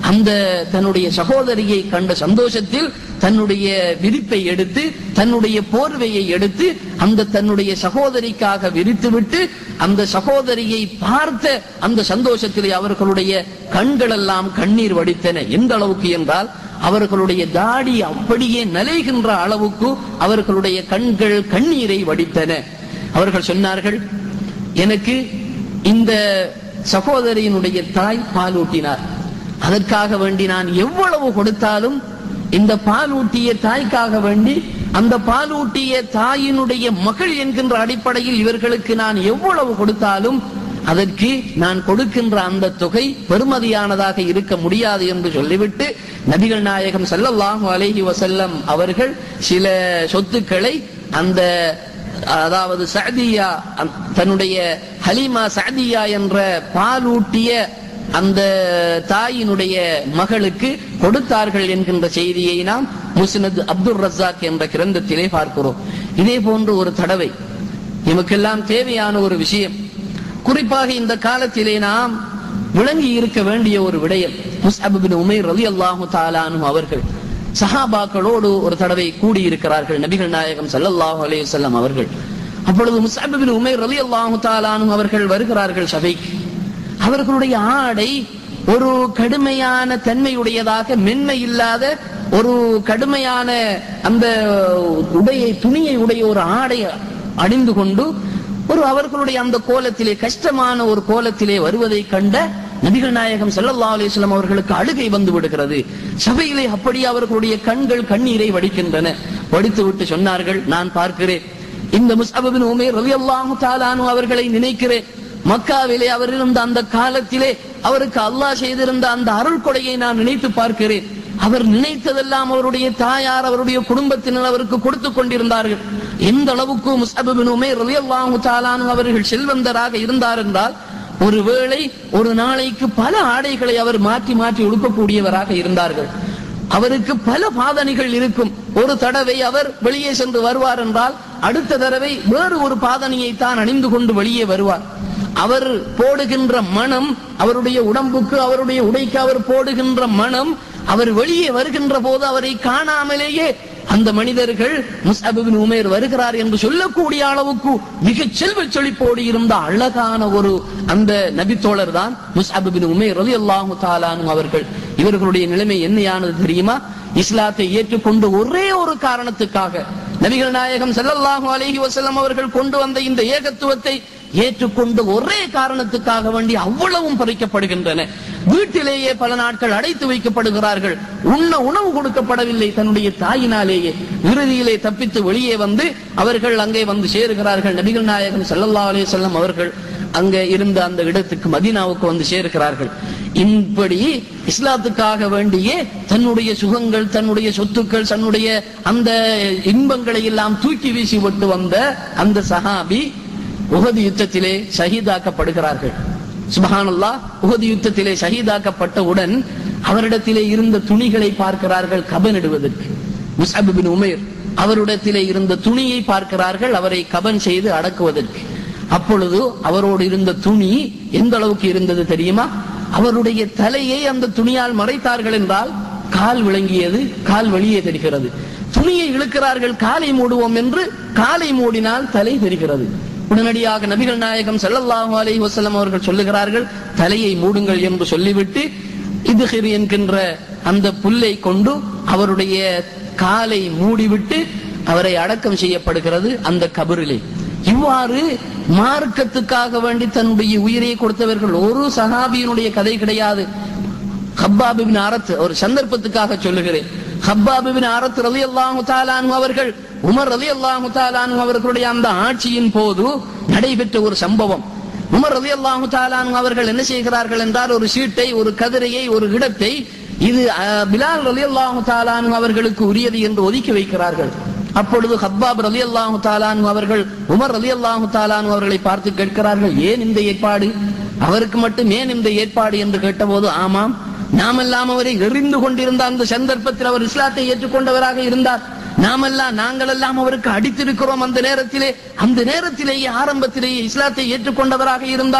அந்த தன்னுடைய சகோதரியை கண்ட சந்தோஷத்தில் தன்னுடைய விரிப்பை எடுத்து தன்னுடைய போர்வையை எடுத்து அந்த தன்னுடைய சகோதரிக்காக விரித்துவிட்டு அந்த சகோதரியை பார்த்த அந்த சந்தோஷத்திலே அவர்களுடைய கண்கள் எல்லாம் கண்ணீர் வடித்தன எந்த அளவுக்கு என்றால் அவர்களுடைய தாடி அப்படியே நலைகின்ற அளவுக்கு அவர்களுடைய கண்கள் கண்ணீரை வடித்தன அவர்கள் சொன்னார்கள் எனக்கு இந்த சகோதரியினுடைய தாய் பாலூட்டினார் அதற்காக வேண்டி நான் எவ்வளவு கொடுத்தாலும் இந்த பாலூட்டிய தாய்க்காக வேண்டி அந்த பாலூட்டிய தாயினுடைய மகள் என்கின்ற அடிப்படையில் இவர்களுக்கு நான் எவ்வளவு கொடுத்தாலும் அதற்கு நான் கொடுக்கின்ற அந்த தொகை பெருமதியானதாக இருக்க முடியாது என்று சொல்லிவிட்டு நபிகள் நாயகம் ஸல்லல்லாஹு அலைஹி வஸல்லம் அவர்கள் சில சொத்துக்களை அந்த அதாவது சஅதியா அந்- தன்னுடைய ஹலீமா சஅதியா என்ற பாலூட்டிய அந்த தாயினுடைய மகளுக்கு கொடுத்தார்கள் என்கின்ற செய்தியை நாம் முஸ்னத் அப்துல் ரஸாக் என்ற கிரந்தத்திலே பார்க்கிறோம் இதே போன்று ஒரு தடவை நமக்கெல்லாம் தேவையான ஒரு விஷயம் குறிப்பாக இந்த காலத்திலே நாம் விளங்கி இருக்க வேண்டிய ஒரு விடயம் முஸ்அப் பின் உமைர் ரலியல்லாஹு தஆலானு அவர்கள் சஹாபாக்களோடு ஒரு தடவை கூடியிருக்கிறார்கள் நபிகள் நாயகம் ஸல்லல்லாஹு அலைஹி வஸல்லம் அவர்கள் அப்பொழுது முஸ்அப் பின் உமைர் ரலியல்லாஹு தஆலானு அவர்கள் வருகிறார்கள் சபைக்கு அவர்களுடைய ஆடை ஒரு கடுமையான தன்மையுடையதாக மென்மை இல்லாத ஒரு கடுமையான அந்த உடையை துணியை உடைய ஒரு ஆடை அணிந்து கொண்டு ஒரு அவர்களுடைய அந்த கோலத்திலே கஷ்டமான ஒரு கோலத்திலே வருவதை கண்ட நபிகள் நாயகம் ஸல்லல்லாஹு அலைஹி வஸல்லம் அவர்களுக்கு அழுகை வந்து விடுகிறது சபையிலே அப்படி அவர்களுடைய கண்கள் கண்ணீரை வடிக்கின்றன வடித்து விட்டு சொன்னார்கள் நான் பார்க்கிறேன் இந்த முஸ்அப் பின் உமைர் ரலியல்லாஹு தஆலா அன்ஹு அவர்களை நினைக்கிறேன் மக்காவிலே அவர் இருந்த அந்த காலத்திலே அவருக்கு அல்லாஹ் செய்திருந்த அந்த அருள் கொடையை நான் நினைத்து பார்க்கிறேன் அவர் நினைத்ததெல்லாம் அவருடைய தாயார் அவருடைய குடும்பத்தினர் அவருக்கு கொடுத்து கொண்டிருந்தார்கள் எந்த அளவுக்கு முஸ்அப் பின் உமைர் ரலியல்லாஹு தஆலா அன்ஹு அவர்கள் செல்வந்தராக இருந்தார் என்றால் ஒருவேளை ஒரு நாளைக்கு பல ஆடைகளை அவர் மாற்றி மாற்றி உடுக்கக்கூடியவராக இருந்தார்கள் அவருக்கு பல பாதணிகள் இருக்கும் ஒரு தடவை அவர் வெளியே சென்று வருவார் என்றால் அடுத்த தடவை வேறு ஒரு பாதணியை தான் அணிந்து கொண்டு வெளியே வருவார் அவர் போடுகின்ற மனம் அவருடைய உடம்புக்கு அவருடைய உடைக்கு அவர் போடுகின்ற மனம் அவர் வெளியே வருகின்ற போது அவரை காணாமலேயே அந்த மனிதர்கள் முஸ்அப் இப்னு உமைர் வருகிறார் என்று சொல்லக்கூடிய அளவுக்கு மிக செல்வச் செழிப்போடு இருந்த அழகான ஒரு அந்த நபித்தோழர் தான் முஸ்அப் இப்னு உமைர் ரலியல்லாஹு தஆலா அன்ஹு அவர்கள் இவர்களுடைய நிலைமை என்னையானது தெரியுமா இஸ்லாத்தை ஏற்றுக்கொண்டு ஒரே ஒரு காரணத்துக்காக நபிகள் நாயகம் ஸல்லல்லாஹு அலைஹி வஸல்லம் அவர்கள் கொண்டு வந்த இந்த ஏகத்துவத்தை ஏற்றுக்கொண்டு ஒரே காரணத்துக்காக வேண்டி அவ்வளவும் பறிக்கப்படுகின்றன வீட்டிலேயே பல நாட்கள் அடைத்து வைக்கப்படுகிறார்கள் உண்ண உணவு கொடுக்கப்படவில்லை தன்னுடைய தாயினாலேயே இறுதியிலே தப்பித்து வெளியே வந்து அவர்கள் அங்கே வந்து சேருகிறார்கள் நபிகள் நாயகம் ஸல்லல்லாஹு அலைஹி வஸல்லம் அவர்கள் அங்க இருந்த அந்த இடத்துக்கு மதீனாவுக்கு வந்து சேர்க்கிறார்கள் இப்படி இஸ்லாத்துக்காக வேண்டியே தன்னுடைய சுகங்கள் தன்னுடைய சொத்துக்கள் தன்னுடைய அந்த இன்பங்களை எல்லாம் தூக்கி வீசி விட்டு வந்த அந்த சஹாபி உகது யுத்தத்திலே ஷஹீதாக்கப்படுகிறார்கள் சுபஹானல்லாஹ் உகது யுத்தத்திலே ஷஹீதாக்கப்பட்டவுடன் அவரிடத்திலே இருந்த துணிகளை பார்க்கிறார்கள் கபனிடுவதற்கு முஸ்அப் பின் உமைர் அவரிடத்திலே இருந்த துணியை பார்க்கிறார்கள் அவரை கபன் செய்து அடக்குவதற்கு அப்பொழுது அவரோடு இருந்த துணி எந்த அளவுக்கு இருந்தது தெரியுமா அவருடைய தலையை அந்த துணியால் மறைத்தார்கள் என்றால் கால் விளங்கியது கால் வெளியே தெரிகிறது துணியை இழுக்கிறார்கள் காலை மூடுவோம் என்று காலை மூடினால் தலை தெரிகிறது உடனடியாக நபிகள் நாயகம் ஸல்லல்லாஹு அலைஹி வஸல்லம் அவர்கள் சொல்லுகிறார்கள் தலையை மூடுங்கள் என்று சொல்லிவிட்டு இதுஹிர் என்கின்ற அந்த புல்லை கொண்டு அவருடைய காலை மூடிவிட்டு அவரை அடக்கம் செய்யப்படுகிறது அந்த கபரிலே இவ்வாறு மார்க்கத்துக்காக வேண்டி தன்னுடைய உயிரை கொடுத்தவர்கள் ஒரு சஹாபியினுடைய கதை கிடையாது ஹப்பாபிபின் அரத் ஒரு சந்தர்ப்பத்துக்காக சொல்லுகிறேன் ஹப்பாபிபின் அரத் ரலி அல்லாஹு தாலானு அவர்கள் உமர் ரலி அல்லாஹு தாலானு அவர்களுடைய அந்த ஆட்சியின் போது நடைபெற்ற ஒரு சம்பவம் உமர் ரலி அல்லாஹு தாலானு அவர்கள் என்ன செய்கிறார்கள் என்றால் ஒரு சீட்டை ஒரு கதிரையை ஒரு இடத்தை இது அஹ், பிலால் ரலி அல்லாஹு தாலானு அவர்களுக்கு உரியது என்று ஒதுக்கி வைக்கிறார்கள் அப்பொழுது ஹப்பாப் ரலி அல்லாஹு தாலானு அவர்கள் உமர் ரலி அல்லாஹு தாலானு அவர்களை பார்த்து கேட்கிறார்கள் ஏன் இந்த ஏற்பாடு அவருக்கு மட்டும் ஏன் இந்த ஏற்பாடு என்று கேட்டபோது ஆமாம் நாமெல்லாம் அவரை எறிந்து கொண்டிருந்த அந்த சந்தர்ப்பத்தில் அவர் இஸ்லாத்தை ஏற்றுக்கொண்டவராக இருந்தார் நாமெல்லாம் நாங்கள் எல்லாம் அவருக்கு அடித்திருக்கிறோம் அந்த நேரத்திலே அந்த நேரத்திலேயே ஆரம்பத்திலேயே இஸ்லாத்தை ஏற்றுக்கொண்டவராக இருந்தார்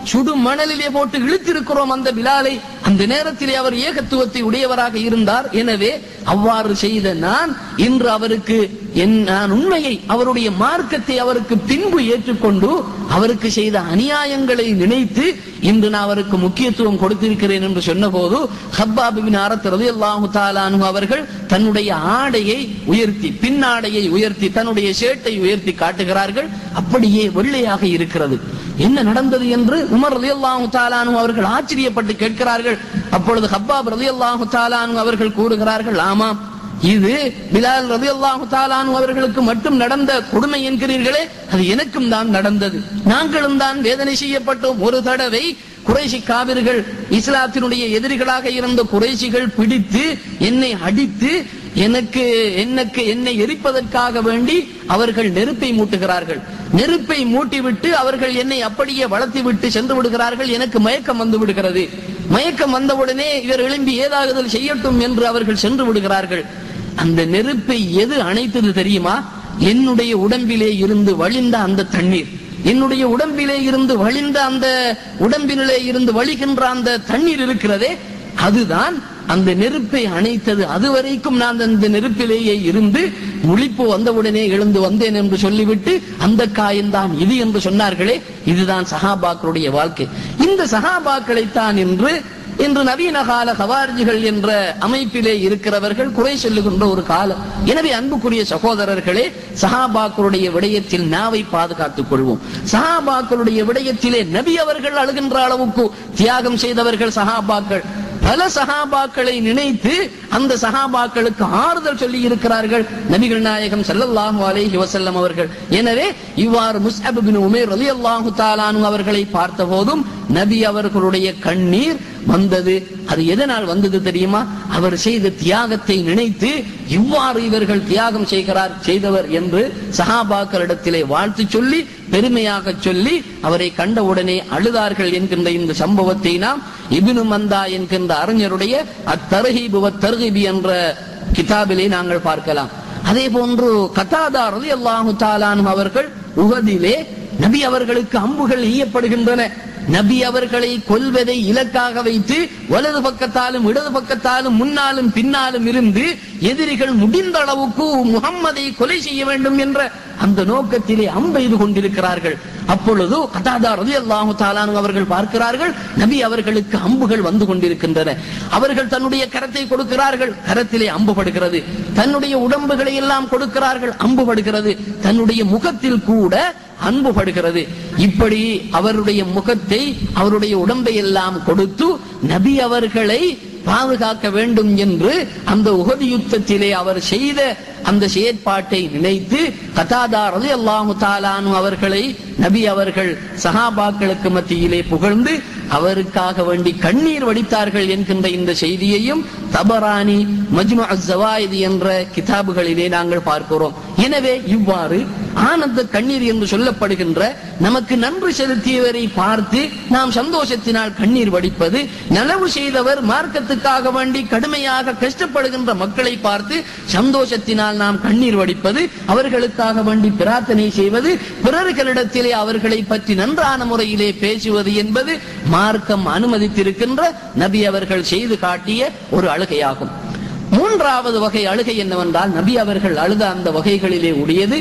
சுடு மணலிலே போட்டு இழுத்திருக்கிறோம் அந்த பிலாலை அந்த நேரத்திலே அவர் ஏகத்துவத்தை உடையவராக இருந்தார் எனவே அவ்வாறு செய்த நான் இன்று அவருக்கு என் நான் உண்மையை அவருடைய மார்க்கத்தை அவருக்கு பின்பு ஏற்றுக்கொண்டு அவருக்கு செய்த அநியாயங்களை நினைத்து இன்று நான் அவருக்கு முக்கியத்துவம் கொடுத்திருக்கிறேன் என்று சொன்னபோது ஹப்பாப் பின் அரத் ரலியல்லாஹு தஆலா அன்ஹு அவர்கள் தன்னுடைய ஆடையை உயர்த்தி பின்னாடையை உயர்த்தி தன்னுடைய ஷேட்டை உயர்த்தி காட்டுகிறார்கள் அப்படியே வெள்ளையாக இருக்கிறது என்ன நடந்தது என்று உமர் ரலியல்லாஹு தஆலா அன்ஹு அவர்கள் ஆச்சரியப்பட்டு கேட்கிறார்கள் அப்பொழுது ஹப்பாப் ரலியல்லாஹு தஆலா அன்ஹு அவர்கள் கூறுகிறார்கள் ஆமாம் இது பிலால் ரலியல்லாஹு தஆலா அன்ஹு அவர்களுக்கு மட்டும் நடந்த கொடுமை என்கிறீர்களே அது எனக்கும் தான் நடந்தது நாங்களும் தான் வேதனை செய்யப்பட்டோம் ஒரு தடவை குறைசி காவிர்கள் இஸ்லாத்தினுடைய எதிரிகளாக இருந்த குறைசிகள் பிடித்து என்னை அடித்து எனக்கு எனக்கு என்னை எரிப்பதற்காக வேண்டி அவர்கள் நெருப்பை மூட்டுகிறார்கள் நெருப்பை மூட்டிவிட்டு அவர்கள் என்னை அப்படியே வளர்த்தி விட்டு சென்று விடுகிறார்கள் எனக்கு மயக்கம் வந்து விடுகிறது மயக்கம் வந்தவுடனே இவர் எழும்பி ஏதாகுதல் செய்யட்டும் என்று அவர்கள் சென்று விடுகிறார்கள் அந்த நெருப்பை எது அணைத்தது தெரியுமா என்னுடைய உடம்பிலே இருந்து வழிந்த அந்த தண்ணீர் என்னுடைய உடம்பிலே இருந்து வழிந்த அந்த உடம்பினிலே இருந்து வழிகின்ற அந்த தண்ணீர் இருக்கிறதே அதுதான் அந்த நெருப்பை அணைத்தது அதுவரைக்கும் நான் அந்த நெருப்பிலேயே இருந்து முழிப்பு வந்தவுடனே எழுந்து வந்தேன் என்று சொல்லிவிட்டு அந்த காயம்தான் இது என்று சொன்னார்களே இதுதான் சஹாபாக்களுடைய வாழ்க்கை இந்த சஹாபாக்களைத்தான் என்று இன்று நவீன கால கவார்ஜிகள் என்ற அமைப்பிலே இருக்கிறவர்கள் குறை சொல்லுகின்ற ஒரு காலம் எனவே அன்புக்குரிய சகோதரர்களே சஹாபாக்களுடைய விடயத்தில் நாவை பாதுகாத்துக் கொள்வோம் சஹாபாக்களுடைய விடயத்திலே நபி அவர்கள் அழுகின்ற அளவுக்கு தியாகம் செய்தவர்கள் சஹாபாக்கள் பல சஹாபாக்களை நினைத்து அந்த சஹாபாக்களுக்கு ஆறுதல் சொல்லி இருக்கிறார்கள் நபிகள் நாயகம் ஸல்லல்லாஹு அலைஹி வஸல்லம் அவர்கள் எனவே இவ்வாறு முஸ்அப் பின் உமைர் ரலியல்லாஹு தஆலானு அவர்களை பார்த்தபோதும் நபி அவர்களுடைய கண்ணீர் வந்தது அது எதனால் வந்தது தெரியுமா அவர் செய்த தியாகத்தை நினைத்து இவ்வாறு இவர்கள் தியாகம் செய்கிறார் செய்தவர் என்று சஹாபாக்களிடத்திலே வாழ்த்து சொல்லி பெருமையாக சொல்லி அவரை கண்டவுடனே அழுதார்கள் என்கின்ற இந்த சம்பவத்தை நாம் இபினு மந்தா என்கின்ற அறிஞருடைய அத்தர்ஹீபு தர்ஹிபி என்ற கிதாபிலே நாங்கள் பார்க்கலாம் அதே போன்று கத்தாதா ரலியல்லாஹு தஆலானு அவர்கள் உகதிலே நபி அவர்களுக்கு அம்புகள் ஈயப்படுகின்றன நபி அவர்களை கொல்வதை இலக்காக வைத்து வலது பக்கத்தாலும் இடது பக்கத்தாலும் முன்னாலும் பின்னாலும் இருந்து எதிரிகள் முடிந்த அளவுக்கு முகம்மதை கொலை செய்ய வேண்டும் என்ற அந்த நோக்கத்திலே அம்பெய்து கொண்டிருக்கிறார்கள் அப்பொழுது கதாதா ரலியல்லாஹு தஆலானு அவர்கள் பார்க்கிறார்கள் நபி அவர்களுக்கு அம்புகள் வந்து கொண்டிருக்கின்றன அவர்கள் தன்னுடைய கரத்தை கொடுக்கிறார்கள் கரத்திலே அம்பு படுகிறது தன்னுடைய உடம்புகளை எல்லாம் கொடுக்கிறார்கள் அம்பு படுகிறது தன்னுடைய முகத்தில் கூட அன்பு படுகிறது இப்படி அவருடைய முகத்தை அவருடைய உடம்பை எல்லாம் கொடுத்து நபி அவர்களை பாதுகாக்க வேண்டும் என்று அந்த உகதி யுத்தத்திலே அவர் செய்த அந்த செயற்பாட்டை நினைத்து கதாதா ரலியல்லாஹு தாலானு அவர்களை நபி அவர்கள் சஹாபாக்களுக்கு மத்தியிலே புகழ்ந்து அவருக்காக வேண்டி கண்ணீர் வடித்தார்கள் என்கின்ற இந்த செய்தியையும் தபரானி மஜ்மு அஸ்ஸவாயித் என்ற கிதாபுகளிலே நாங்கள் பார்க்கிறோம் எனவே இவ்வாறு ஆனந்த கண்ணீர் என்று சொல்லப்படுகின்ற நமக்கு நன்றி செலுத்தியவரை பார்த்து நாம் சந்தோஷத்தினால் கண்ணீர் வடிப்பது நனவு செய்தவர் மார்க்கத்துக்காக வேண்டி கடுமையாக கஷ்டப்படுகின்ற மக்களை பார்த்து சந்தோஷத்தினால் நாம் கண்ணீர் வடிப்பது அவர்களுக்காக வேண்டி பிரார்த்தனை செய்வது பிறர்களிடத்திலே அவர்களை பற்றி நன்றான முறையிலே பேசுவது என்பது மார்க்கம் அனுமதித்திருக்கின்ற நபி அவர்கள் செய்து காட்டிய ஒரு அழுகையாகும் மூன்றாவது வகை அழுகை என்னவென்றால் நபி அவர்கள் அழுத அந்த வகைகளிலே உடையது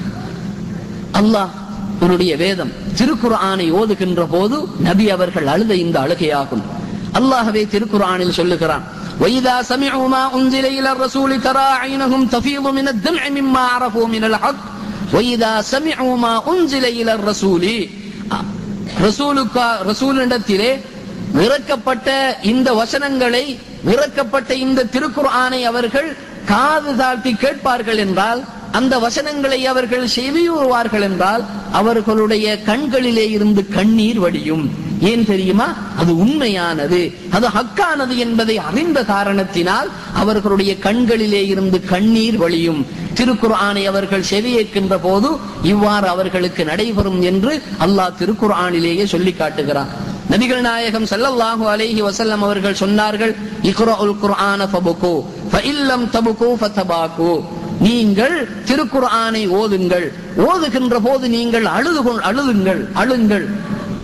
அல்லாஹ் உன்னுடைய வேதம் திருக்குர்ஆனை ஓதுகின்ற போது நபி அவர்கள் அழுத இந்த அழுகையாகும் அல்லாஹ்வே திருக்குர்ஆனில் சொல்லுகிறான் وَإِذَا سَمِعُوا مَا أُنزِلَ إِلَى الرَّسُولِ تَرَى أَعْيُنَهُمْ تَفِيضُ مِنَ الدَّمْعِ مِمَّا عَرَفُوا مِنَ الْحَقِّ وَإِذَا سَمِعُوا مَا أُنزِلَ إِلَى الرَّسُولِ ரசூலுக்கா ரசூலிடத்திலே இறக்கப்பட்ட இந்த வசனங்களை இறக்கப்பட்ட இந்த திருக்குர்ஆனை அவர்கள் காது தாழ்த்தி கேட்பார்கள் என்றால் அந்த வசனங்களை அவர்கள் செவியுறுவார்கள் என்றால் அவர்களுடைய கண்களிலே இருந்து கண்ணீர் வடியும் ஏன் தெரியுமா அது உண்மையானது அது ஹக்கானது என்பதை அறிந்த காரணத்தினால் அவர்களுடைய கண்களிலே இருந்து கண்ணீர் வழியும் திருக்குர்ஆனை அவர்கள் செவியேற்கின்ற போது இவ்வாறு அவர்களுக்கு நடைபெறும் என்று அல்லாஹ் திருக்குர்ஆனிலேயே சொல்லி காட்டுகிறான் நபிகள் நாயகம் ஸல்லல்லாஹு அலைஹி வஸல்லம் அவர்கள் சொன்னார்கள் இக்ராஉல் குர்ஆன ஃபபுகு ஃபஇல்லம் தபுகு ஃபதபாகு நீங்கள் திருக்குர்ஆனை ஓதுங்கள் ஓதுகின்ற போது நீங்கள் அழுது கொள்- அழுதுங்கள் அழுங்கள்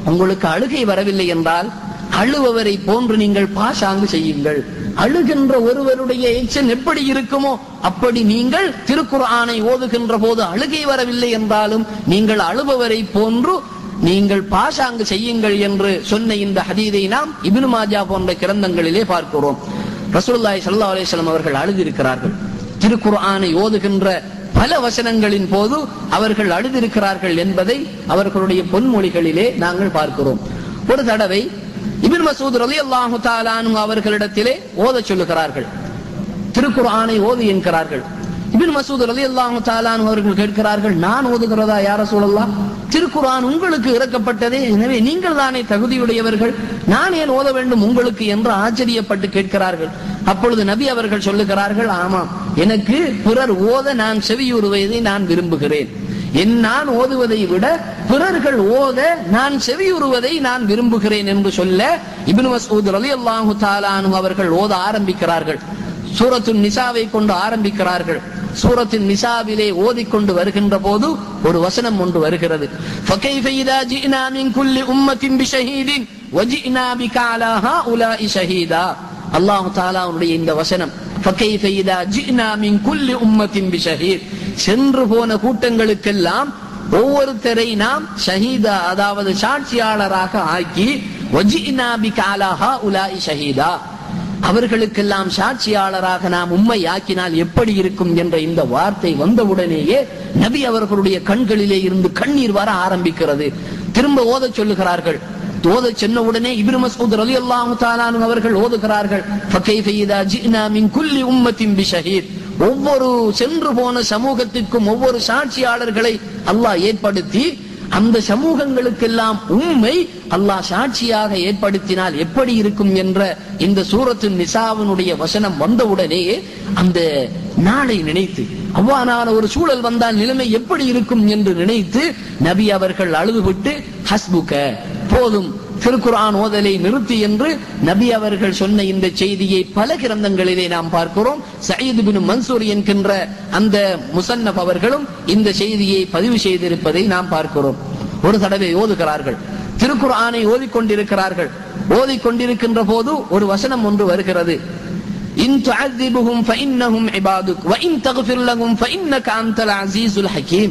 உங்களுக்கு அழுகை வரவில்லை என்றால் அழுபவரை போன்று நீங்கள் பாசாங்கு செய்யுங்கள் அழுகின்ற ஒருவருடைய எச்சன் எப்படி இருக்குமோ அப்படி நீங்கள் திருக்குர்ஆனை ஓதுகின்ற போது அழுகை வரவில்லை என்றாலும் நீங்கள் அழுபவரை போன்று நீங்கள் பாசாங்கு செய்யுங்கள் என்று சொன்ன இந்த ஹதீதை நாம் இப்னு மாஜா போன்ற கிரந்தங்களிலே பார்க்கிறோம் ரசூலுல்லாஹி ஸல்லல்லாஹு அலைஹி வஸல்லம் அவர்கள் அழுதிருக்கிறார்கள் திருக்குர்ஆனை ஓதுகின்ற பல வசனங்களின் போது அவர்கள் அழுதிருக்கிறார்கள் என்பதை அவர்களுடைய பொன்மொழிகளிலே நாங்கள் பார்க்கிறோம் ஒரு தடவை இபின் மசூத் ரலியல்லாஹு தஆலா அன்ஹு அவர்களிடத்திலே ஓதச் சொல்லுகிறார்கள் திருக்குர்ஆனை ஓது என்கிறார்கள் இபின் மசூத் ரலியல்லாஹு தஆலா அன்ஹு அவர்கள் கேட்கிறார்கள் நான் ஓதுகிறதா யார சொல்லலாம் திருக்குர்ஆன் உங்களுக்கு இறக்கப்பட்டதே எனவே நீங்கள் தானே தகுதியுடையவர்கள் நான் ஏன் ஓத வேண்டும் உங்களுக்கு என்று ஆச்சரியப்பட்டு கேட்கிறார்கள் அப்பொழுது நபி அவர்கள் சொல்லுகிறார்கள் ஆமாம் எனக்கு பிறர் ஓத நான் செவியுறுவதை நான் விரும்புகிறேன் என் நான் ஓதுவதை விட பிறர்கள் ஓத நான் செவியுறுவதை நான் விரும்புகிறேன் என்று சொல்ல இப்னு மஸ்ஊத் ரலியல்லாஹு தஆலா அன்ஹு அவர்கள் ஓத ஆரம்பிக்கிறார்கள் சூரத்துன் நிசாவை கொண்டு ஆரம்பிக்கிறார்கள் சூரத்தின் நிசாவிலே ஓதிக்கொண்டு வருகின்ற போது ஒரு வசனம் ஒன்று வருகிறது فَكَيْفَ إِذَا جِئْنَا مِنْ كُلِّ أُمَّةٍ بِشَهِيدٍ وَجِئْنَا بِكَ عَلَى هَؤُلَاءِ شَهِيدًا அல்லாஹ் தாலாவுடைய இந்த வசனம் فَكَيْفَ إِذَا جِئْنَا مِنْ كُلِّ أُمَّةٍ بِشَهِيدٍ சென்று போன கூட்டங்களுக்கெல்லாம் ஒவ்வொருத்தரை நாம் ஷஹீதா அதாவது சாட்சியாளராக ஆக்கி وَجِئْنَا بِكَ عَلَى هَؤُلَاءِ شَهِيدًا அவர்களுக்கெல்லாம் சாட்சியாளராக நாம் உண்மை ஆக்கினால் எப்படி இருக்கும் என்ற இந்த வார்த்தை வந்தவுடனேயே நபி அவர்களுடைய கண்களிலே இருந்து கண்ணீர் வர ஆரம்பிக்கிறது திரும்ப ஓதச் சொல்லுகிறார்கள் ஓத சொன்ன உடனே இப்னு மஸ்ஊத் ரலியல்லாஹு தஆலா அன்ஹு அவர்கள் ஓதுகிறார்கள் ஃபகைஃப இதா ஜினா மின் குல்லி உம்மத்தின் பிஷஹீத் ஒவ்வொரு சென்று போன சமூகத்திற்கும் ஒவ்வொரு சாட்சியாளர்களை அல்லாஹ் ஏற்படுத்தி அந்த சமூகங்களுக்கெல்லாம் உண்மை அல்லாஹ் சாட்சியாக ஏற்படுத்தினால் எப்படி இருக்கும் என்ற இந்த சூரத்து நிசாவினுடைய வசனம் வந்தவுடனேயே அந்த நாளை நினைத்து அவ்வாறான ஒரு சூழல் வந்தால் நிலைமை எப்படி இருக்கும் என்று நினைத்து நபி அவர்கள் அழுதுவிட்டு ஹஸ்புக போதும் திருக்குர்ஆன் ஓதலை நிறுத்தி என்று நபி அவர்கள் சொன்ன இந்த செய்தியை பல கிரந்தங்களிலே நாம் பார்க்கிறோம் சயீது பின் மன்சூர் என்கின்ற அந்த முசன்னப் அவர்களும் இந்த செய்தியை பதிவு செய்திருப்பதை நாம் பார்க்கிறோம் ஒரு தடவை ஓதுகிறார்கள் திருக்குர்ஆனை ஓதிக்கொண்டிருக்கிறார்கள் ஓதிக்கொண்டிருக்கின்ற போது ஒரு வசனம் ஒன்று வருகிறது இன் துஅذிபுஹும் ஃபஇன்னஹும் இபாதுக் வ இன் தக்ஃபிர் லஹும் ஃபஇன்னக அன்தல் அஸீஸுல் ஹகீம்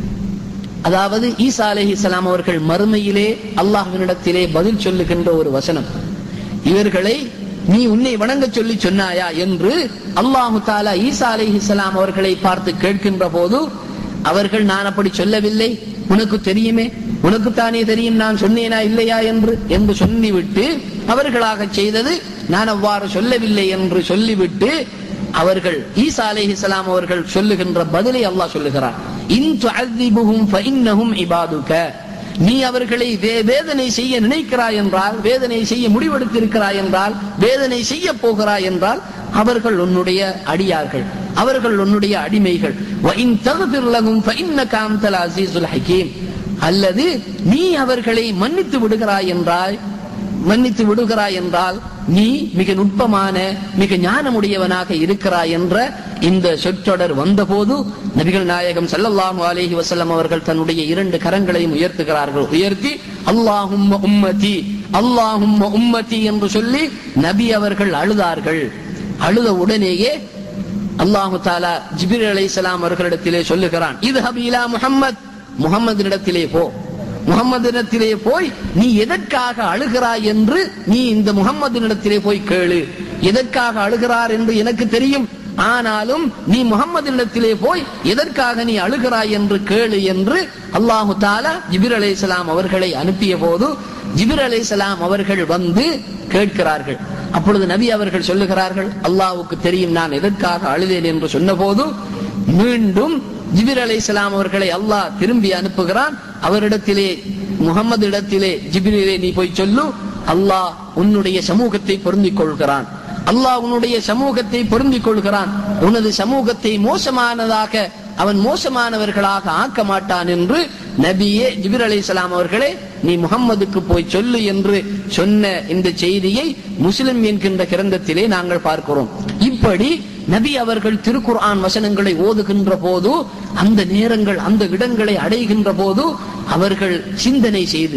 அதாவது ஈசா அலைஹிஸ்ஸலாம் அவர்கள் மறுமையிலே அல்லாஹ்வினிடத்திலே பதில் சொல்லுகின்ற ஒரு வசனம் இவர்களை நீ உன்னை வணங்க சொல்லி சொன்னாயா என்று அல்லாஹு தாலா ஈசா அலைஹிஸ்ஸலாம் அவர்களை பார்த்து கேட்கின்ற போது அவர்கள் நான் அப்படி சொல்லவில்லை உனக்கு தெரியுமே உனக்குத்தானே தெரியும் நான் சொன்னேனா இல்லையா என்று என்று சொல்லிவிட்டு அவர்களாக செய்தது நான் அவ்வாறு சொல்லவில்லை என்று சொல்லிவிட்டு அவர்கள் ஈசா அலைஹிஸ்ஸலாம் அவர்கள் சொல்லுகின்ற பதிலை அல்லாஹ் சொல்லுகிறார் இன் துஅذிபுஹும் ஃபஇன்னஹும் இபாதுக நீ அவர்களை வே- வேதனை செய்ய நினைக்கிறாய் என்றால் வேதனை செய்ய முடிவெடுத்திருக்கிறாய் என்றால் வேதனை செய்ய போகிறாய் என்றால் அவர்கள் உன்னுடைய அடியார்கள் அவர்கள் உன்னுடைய அடிமைகள் வ இன் தக்ஃபிர் லஹும் ஃபஇன்னக அன்தல் அஸீஸுல் ஹகீம் அல்லது நீ அவர்களை மன்னித்து விடுகிறாய் என்றால் மன்னித்து விடுகிறாய் என்றால் நீ மிக நுட்பமான மிக ஞானமுடையவனாக இருக்கிறாய் என்ற இந்த சொற்றொடர் வந்தபோது நபிகள் நாயகம் ஸல்லல்லாஹு அலைஹி வஸல்லம் அவர்கள் தன்னுடைய இரண்டு கரங்களையும் உயர்த்துகிறார்கள் உயர்த்தி அல்லாஹும்ம உம்மதி அல்லாஹும்ம உம்மதி என்று சொல்லி நபி அவர்கள் அழுதார்கள் அழுத உடனேயே அல்லாஹு தாலா ஜிபிர் அலைஹிஸ்ஸலாம் அவர்களிடத்திலே சொல்லுகிறான் இது ஹபீலா முஹம்மத் முகம்மதினிடத்திலே போ முகம்மதினிடத்திலே போய் நீ எதற்காக அழுகிறாய் என்று நீ இந்த முகம்மதினிடத்திலே போய் கேளு எதற்காக அழுகிறார் என்று எனக்கு தெரியும் ஆனாலும் நீ முகம்மதினிடத்திலே போய் எதற்காக நீ அழுகிறாய் என்று கேளு என்று அல்லாஹு தாலா ஜிபிர் அலைஹிஸ்ஸலாம் அவர்களை அனுப்பிய போது ஜிபிர் அலைஹிஸ்ஸலாம் அவர்கள் வந்து கேட்கிறார்கள் அப்பொழுது நபி அவர்கள் சொல்லுகிறார்கள் அல்லாஹ்வுக்கு தெரியும் நான் எதற்காக அழுதேன் என்று சொன்னபோது மீண்டும் ஜிபிர் அலைஹிஸ்ஸலாம் அவர்களை அல்லாஹ் திரும்பி அனுப்புகிறான் அவரிடத்திலே முகம்மது இடத்திலே ஜிபிரிலே நீ போய் சொல்லு அல்லாஹ் உன்னுடைய சமூகத்தை பொருந்திக் கொள்கிறான் அல்லாஹ் உன்னுடைய சமூகத்தை பொருந்திக் கொள்கிறான் உனது சமூகத்தை மோசமானதாக அவன் மோசமானவர்களாக ஆக்க மாட்டான் என்று நபியே ஜிபிர் அலைஹிஸ்ஸலாம் அவர்களே நீ முகம்மதுக்கு போய் சொல்லு என்று சொன்ன இந்த செய்தியை முஸ்லிம் என்கின்ற கிரந்தத்திலே நாங்கள் பார்க்கிறோம் இப்படி நபி அவர்கள் திருக்குர்ஆன் வசனங்களை ஓதுகின்ற போது அந்த நேரங்கள் அந்த இடங்களை அடைகின்ற போது அவர்கள் சிந்தனை செய்து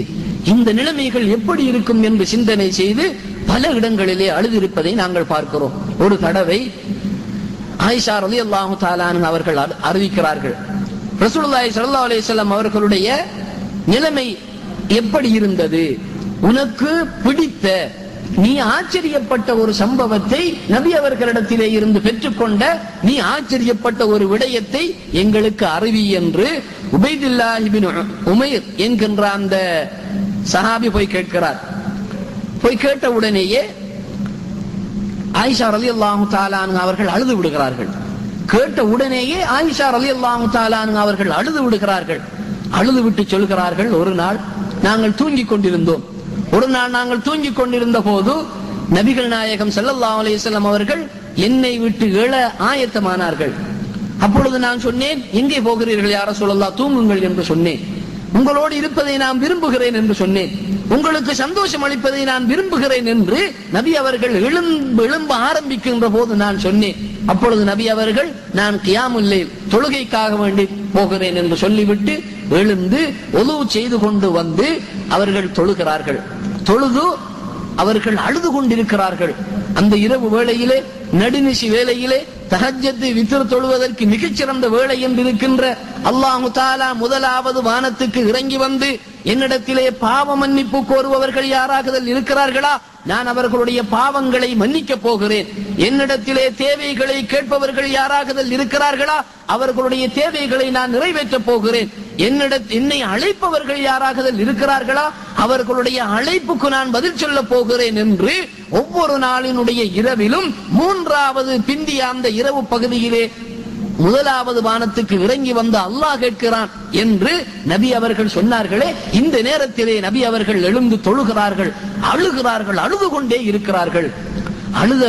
இந்த நிலைமைகள் எப்படி இருக்கும் என்று சிந்தனை செய்து பல இடங்களிலே அழுதிருப்பதை நாங்கள் பார்க்கிறோம் ஒரு தடவை ஆயிஷா ரலி அல்லாஹு தாலான் அவர்கள் அறி- அறிவிக்கிறார்கள் ரசூலுல்லாஹி ஸல்லல்லாஹு அலைஹி வஸல்லம் அவர்களுடைய நிலைமை எப்படி இருந்தது உனக்கு பிடித்த நீ ஆச்சரியப்பட்ட ஒரு சம்பவத்தை நபி அவர்களிடத்திலே இருந்து பெற்றுக்கொண்ட நீ ஆச்சரியப்பட்ட ஒரு விடயத்தை எங்களுக்கு அறிவி என்று உபைதுல்லா இபின் உமைர் என்கின்ற அந்த சஹாபி போய் கேட்கிறார் போய் கேட்ட உடனேயே ஆயிஷா ரலி அல்லாஹு தாலான் அவர்கள் அழுது விடுகிறார்கள் கேட்ட உடனேயே ஆயிஷா ரலி அல்லாஹு தாலான் அவர்கள் அழுது விடுகிறார்கள் அழுது விட்டு சொல்கிறார்கள் ஒரு நாள் நாங்கள் தூங்கிக் கொண்டிருந்தோம் ஒரு நாள் நாங்கள் தூங்கிக் கொண்டிருந்த போது நபிகள் நாயகம் ஸல்லல்லாஹு அலைஹி வஸல்லம் அவர்கள் என்னை விட்டு எழ ஆயத்தமானார்கள் அப்பொழுது நான் சொன்னேன் எங்கே போகிறீர்கள் யார சொல்லலாம் தூங்குங்கள் என்று சொன்னேன் உங்களோடு இருப்பதை நான் விரும்புகிறேன் என்று சொன்னேன் உங்களுக்கு சந்தோஷம் அளிப்பதை நான் விரும்புகிறேன் என்று நபி அவர்கள் எழும்பு எழும்ப ஆரம்பிக்கின்ற போது நான் சொன்னேன் அப்பொழுது நபி அவர்கள் நான் கியாமுல்லை தொழுகைக்காக வேண்டி போகிறேன் என்று சொல்லிவிட்டு எழுந்து ஒலு செய்து கொண்டு வந்து அவர்கள் தொழுகிறார்கள் தொழுது அவர்கள் அழுது கொண்டிருக்கிறார்கள் அந்த இரவு வேளையிலே நடுநிசி வேளையிலே தஹஜ்ஜத்து வித்திர் தொழுவதற்கு மிகச்சிறந்த வேளை என்று இருக்கின்ற அல்லாஹு தாலா முதலாவது வானத்துக்கு இறங்கி வந்து என்னிடத்திலே பாவ மன்னிப்பு கோருபவர்கள் யாராகுதல் இருக்கிறார்களா நான் அவர்களுடைய பாவங்களை மன்னிக்க போகிறேன் என்னிடத்திலே தேவைகளை கேட்பவர்கள் யாராகுதல் இருக்கிறார்களா அவர்களுடைய தேவைகளை நான் நிறைவேற்றப் போகிறேன் என்னிட என்னை அழைப்பவர்கள் யாராகுதல் இருக்கிறார்களா அவர்களுடைய அழைப்புக்கு நான் பதில் சொல்ல போகிறேன் என்று ஒவ்வொரு நாளினுடைய இரவிலும் மூன்றாவது பிந்திய அந்த இரவு பகுதியிலே முதலாவது வானத்துக்கு இறங்கி வந்த அல்லாஹ் கேட்கிறான் என்று நபி அவர்கள் சொன்னார்களே இந்த நேரத்திலே நபி அவர்கள் எழுந்து தொழுகிறார்கள் அழுகிறார்கள் அழுது கொண்டே இருக்கிறார்கள் அழுத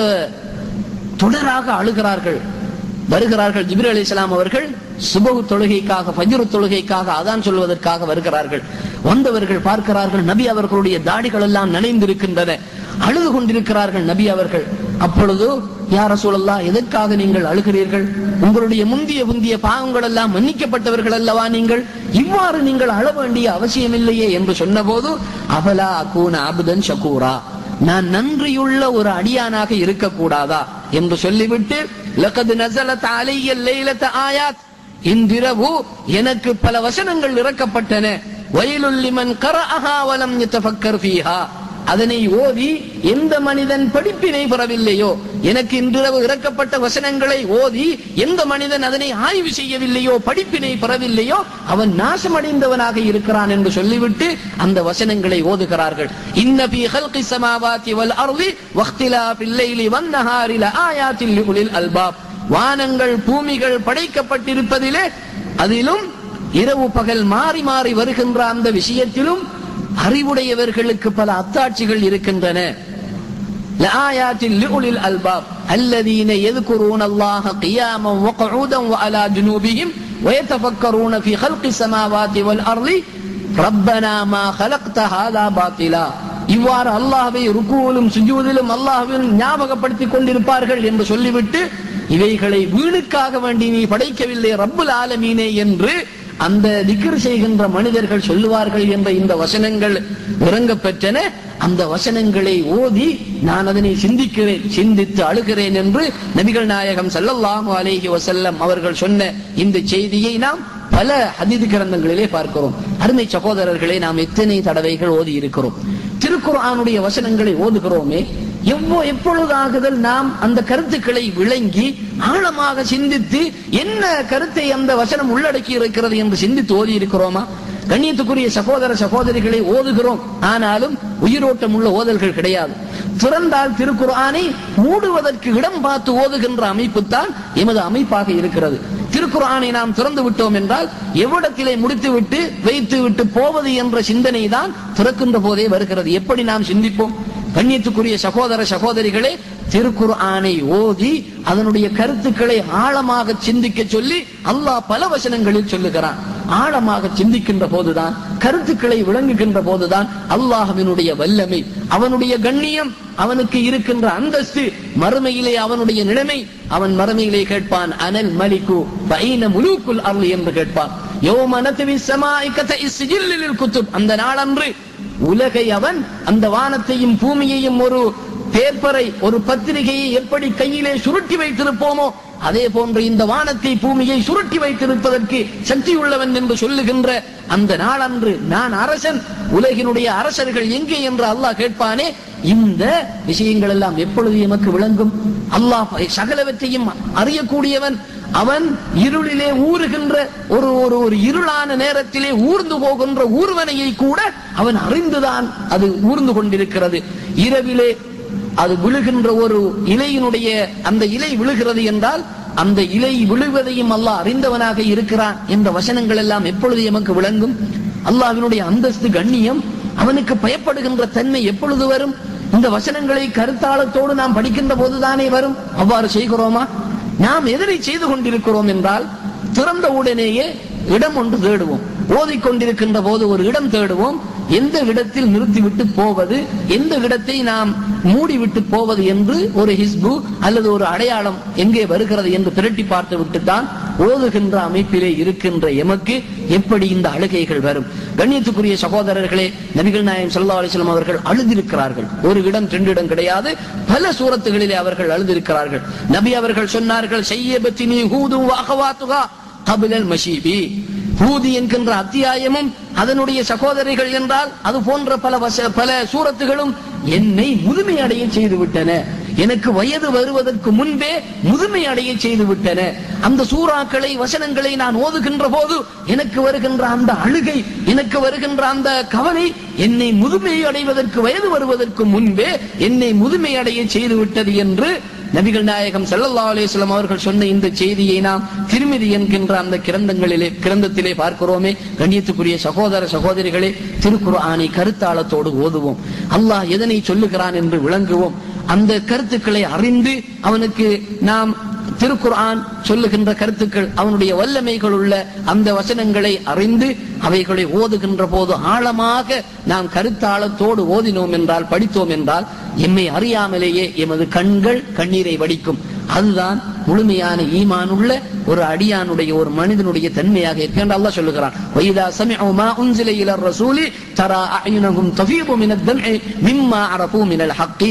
தொடராக அழுகிறார்கள் வருகிறார்கள் ஜிப்ரி அலிஸ்லாம் அவர்கள் சுபகு தொழுகைக்காக ஃபஜ்ரு தொழுகைக்காக அதான் சொல்வதற்காக வருகிறார்கள் வந்தவர்கள் பார்க்கிறார்கள் நபி அவர்களுடைய தாடிகள் எல்லாம் நனைந்திருக்கின்றன அழுது கொண்டிருக்கிறார்கள் நபி அவர்கள் அப்பொழுது யார் ரசூலல்லா எதற்காக நீங்கள் அழுகிறீர்கள் உங்களுடைய முந்திய முந்திய பாவங்கள் எல்லாம் மன்னிக்கப்பட்டவர்கள் அல்லவா நீங்கள் இவ்வாறு நீங்கள் அழ வேண்டிய அவசியம் இல்லையே என்று சொன்னபோது அவலா அகூன அபுதன் ஷகூரா நான் நன்றியுள்ள ஒரு அடியானாக இருக்கக்கூடாதா என்று சொல்லிவிட்டு லகது நசலத் அலைய லைலத்த ஆயாத் இன்றிரவு எனக்கு பல வசனங்கள் இறக்கப்பட்டன வயலுல் லிமன் கரஅஹா வலம் யதஃபக்கர் ஃபீஹா அதனை ஓதி எந்த மனிதன் படிப்பினை பெறவில்லையோ எனக்கு இன்றிரவு இறக்கப்பட்ட வசனங்களை ஓதி எந்த மனிதன் அதனை ஆய்வு செய்யவில்லையோ படிப்பினை பெறவில்லையோ அவன் நாசமடைந்தவனாக இருக்கிறான் என்று சொல்லிவிட்டு அந்த வசனங்களை ஓதுகிறார்கள் இன்ன ஃபீ ஹல்கி ஸமாவாதி வல் அர்தி வக்திலாஃபில் லைலி வன் நஹாரி லஆயாத்தில் லிஉலில் அல்பாப் வானங்கள் பூமிகள் படைக்கப்பட்டிருப்பதிலே அதிலும் இரவு பகல் மாறி மாறி வருகின்ற அந்த விஷயத்திலும் அறிவுடையவர்களுக்கு பல அத்தாட்சிகள் இருக்கின்றன لآيات لأولي الألباب الذين يذكرون الله قياما وقعودا وعلى جنوبهم ويتفكرون في خلق السماوات والأرض ربنا ما خلقت هذا باطلا இவ்வாறு அல்லாஹ்வை ருக்குவிலும் சுஜூதிலும் அல்லாஹ்வின் ஞாபகப்படுத்திக் கொண்டிருப்பார்கள் என்று சொல்லிவிட்டு இவைகளை வீணுக்காக வேண்டி நீ படைக்கவில்லை ரப்புல் ஆலமீனே என்று அந்த திக்ர் செய்கின்ற மனிதர்கள் சொல்லுவார்கள் என்ற இந்த வசனங்கள் இறங்கப் பெற்றன அந்த வசனங்களை ஓதி நான் அதனை சிந்திக்கிறேன் சிந்தித்து அழுகிறேன் என்று நபிகள் நாயகம் ஸல்லல்லாஹு அலைஹி வஸல்லம் அவர்கள் சொன்ன இந்த செய்தியை நாம் பல ஹதீது கிரந்தங்களிலே பார்க்கிறோம் அருமை சகோதரர்களை நாம் எத்தனை தடவைகள் ஓதி இருக்கிறோம் திருக்குர்ஆனுடைய வசனங்களை ஓதுகிறோமே எவ்வளோ எப்பொழுதாகுதல் நாம் அந்த கருத்துக்களை விளங்கி ஆழமாக சிந்தித்து என்ன கருத்தை அந்த வசனம் உள்ளடக்கி இருக்கிறது என்று சிந்தித்து ஓதி இருக்கிறோமா கண்ணியத்துக்குரிய சகோதர சகோதரிகளை ஓதுகிறோம் ஆனாலும் உயிரோட்டம் உள்ள ஓதல்கள் கிடையாது திறந்தால் திருக்குர்ஆனை மூடுவதற்கு இடம் பார்த்து ஓதுகின்ற அமைப்பு தான் எமது அமைப்பாக இருக்கிறது திருக்குர்ஆனை நாம் திறந்து விட்டோம் என்றால் எவ்விடத்திலே முடித்து விட்டு வைத்து விட்டு போவது என்ற சிந்தனை தான் திறக்கின்ற போதே வருகிறது எப்படி நாம் சிந்திப்போம் கண்ணியத்துக்குரிய சகோதர சகோதரிகளே திருக்குர்ஆனை ஓதி அதனுடைய கருத்துக்களை ஆழமாக சிந்திக்க சொல்லி அல்லாஹ் பல வசனங்களில் சொல்லுகிறான் ஆழமாக சிந்திக்கின்ற போதுதான் கருத்துக்களை விளங்குகின்ற போதுதான் அல்லாஹ்வினுடைய வல்லமை அவனுடைய கண்ணியம் அவனுக்கு இருக்கின்ற அந்தஸ்து மறுமையிலே அவனுடைய நிலைமை அவன் மறுமையிலே கேட்பான் அனல் மலிக்கு பைன முலூக்குல் அருள் என்று கேட்பான் யோம நத்வி ஸமாஇ கதஇ சிஜில்லில் குத்துப் அந்த நாளன்று உலகை அவன் அந்த வானத்தையும் பூமியையும் ஒரு பேப்பரை ஒரு பத்திரிகையை எப்படி கையிலே சுருட்டி வைத்திருப்போமோ அதே போன்று இந்த வானத்தை பூமியை சுருட்டி வைத்திருப்பதற்கு சக்தி உள்ளவன் என்று சொல்லுகின்ற அந்த நாளன்று நான் அரசன் உலகினுடைய அரசர்கள் எங்கே என்று அல்லாஹ் கேட்பானே இந்த விஷயங்கள் எல்லாம் எப்பொழுது எமக்கு விளங்கும் அல்லாஹ் சகலவற்றையும் அறியக்கூடியவன் அவன் இருளிலே ஊறுகின்ற ஒரு ஒரு ஒரு இருளான நேரத்திலே ஊர்ந்து போகின்ற ஊர்வனையை கூட அவன் அறிந்துதான் அது ஊர்ந்து கொண்டிருக்கிறது இரவிலே அது விழுகின்ற ஒரு இலையினுடைய அந்த இலை விழுகிறது என்றால் அந்த இலை விழுவதையும் அல்லாஹ் அறிந்தவனாக இருக்கிறான் என்ற வசனங்கள் எல்லாம் எப்பொழுது எமக்கு விளங்கும் அல்லாஹ்வினுடைய அந்தஸ்து கண்ணியம் அவனுக்கு பயப்படுகின்ற தன்மை எப்பொழுது வரும் இந்த வசனங்களை கருத்தாளத்தோடு நாம் படிக்கின்ற போதுதானே வரும் அவ்வாறு செய்கிறோமா நாம் எதனை செய்து கொண்டிருக்கிறோம் என்றால் திறந்த உடனேயே இடம் ஒன்று தேடுவோம் ஓதிக்கொண்டிருக்கின்ற போது ஒரு இடம் தேடுவோம் எந்த இடத்தில் நிறுத்திவிட்டு போவது எந்த இடத்தை நாம் மூடிவிட்டு போவது என்று ஒரு ஹிஸ்பு அல்லது ஒரு அடையாளம் எங்கே வருகிறது என்று திரட்டி பார்த்து விட்டுத்தான் ஓதுகின்ற அமைப்பிலே இருக்கின்ற எமக்கு எப்படி இந்த அழுகைகள் வரும் கண்ணியத்துக்குரிய சகோதரர்களே நபிகள் நாயம் சல்லா அலிஸ்லாம் அவர்கள் அழுதிருக்கிறார்கள் ஒரு இடம் ரெண்டு இடம் கிடையாது பல சூரத்துகளிலே அவர்கள் அழுதிருக்கிறார்கள் நபி அவர்கள் சொன்னார்கள் செய்யபத்தினி ஹூது வாகவாத்துகா கபிலல் மஷீபி ஹூதி என்கின்ற அத்தியாயமும் அதனுடைய சகோதரிகள் என்றால் அது போன்ற பல வச பல சூரத்துகளும் என்னை முதுமை அடைய செய்து விட்டன எனக்கு வயது வருவதற்கு முன்பே முதுமை அடைய செய்து விட்டன அந்த சூறாக்களை வசனங்களை நான் ஓதுகின்ற போது எனக்கு வருகின்ற அந்த அழுகை எனக்கு வருகின்ற அந்த கவலை என்னை முதுமை அடைவதற்கு வயது வருவதற்கு முன்பே என்னை முதுமை அடைய செய்து விட்டது என்று நபிகள் நாயகம் ஸல்லல்லாஹு அலைஹி வஸல்லம் அவர்கள் சொன்ன இந்த செய்தியை நாம் திருமிதி என்கின்ற அந்த கிரந்தங்களிலே கிரந்தத்திலே பார்க்கிறோமே கண்ணியத்துக்குரிய சகோதர சகோதரிகளே திருக்குர்ஆனை கருத்தாளத்தோடு ஓதுவோம் அல்லாஹ் எதனை சொல்லுகிறான் என்று விளங்குவோம் அந்த கருத்துக்களை அறிந்து அவனுக்கு நாம் திருக்குர்ஆன் சொல்லுகின்ற கருத்துக்கள் அவனுடைய வல்லமைகள் உள்ள அந்த வசனங்களை அறிந்து அவைகளை ஓதுகின்ற போது ஆழமாக நாம் கருத்தாளத்தோடு ஓதினோம் என்றால் படித்தோம் என்றால் எம்மை அறியாமலேயே எமது கண்கள் கண்ணீரை வடிக்கும் அதுதான் முழுமையான ஈமான் உள்ள ஒரு அடியானுடைய ஒரு மனிதனுடைய தன்மையாக இருக்கின்ற அல்லாஹ் சொல்லுகிறான் வைதா சமிஉ மா உன்சில இலர் ரசூலி தரா அயுனஹும் தஃபீது மினத் தம்இ மிம்மா அரஃபு மினல் ஹக்கி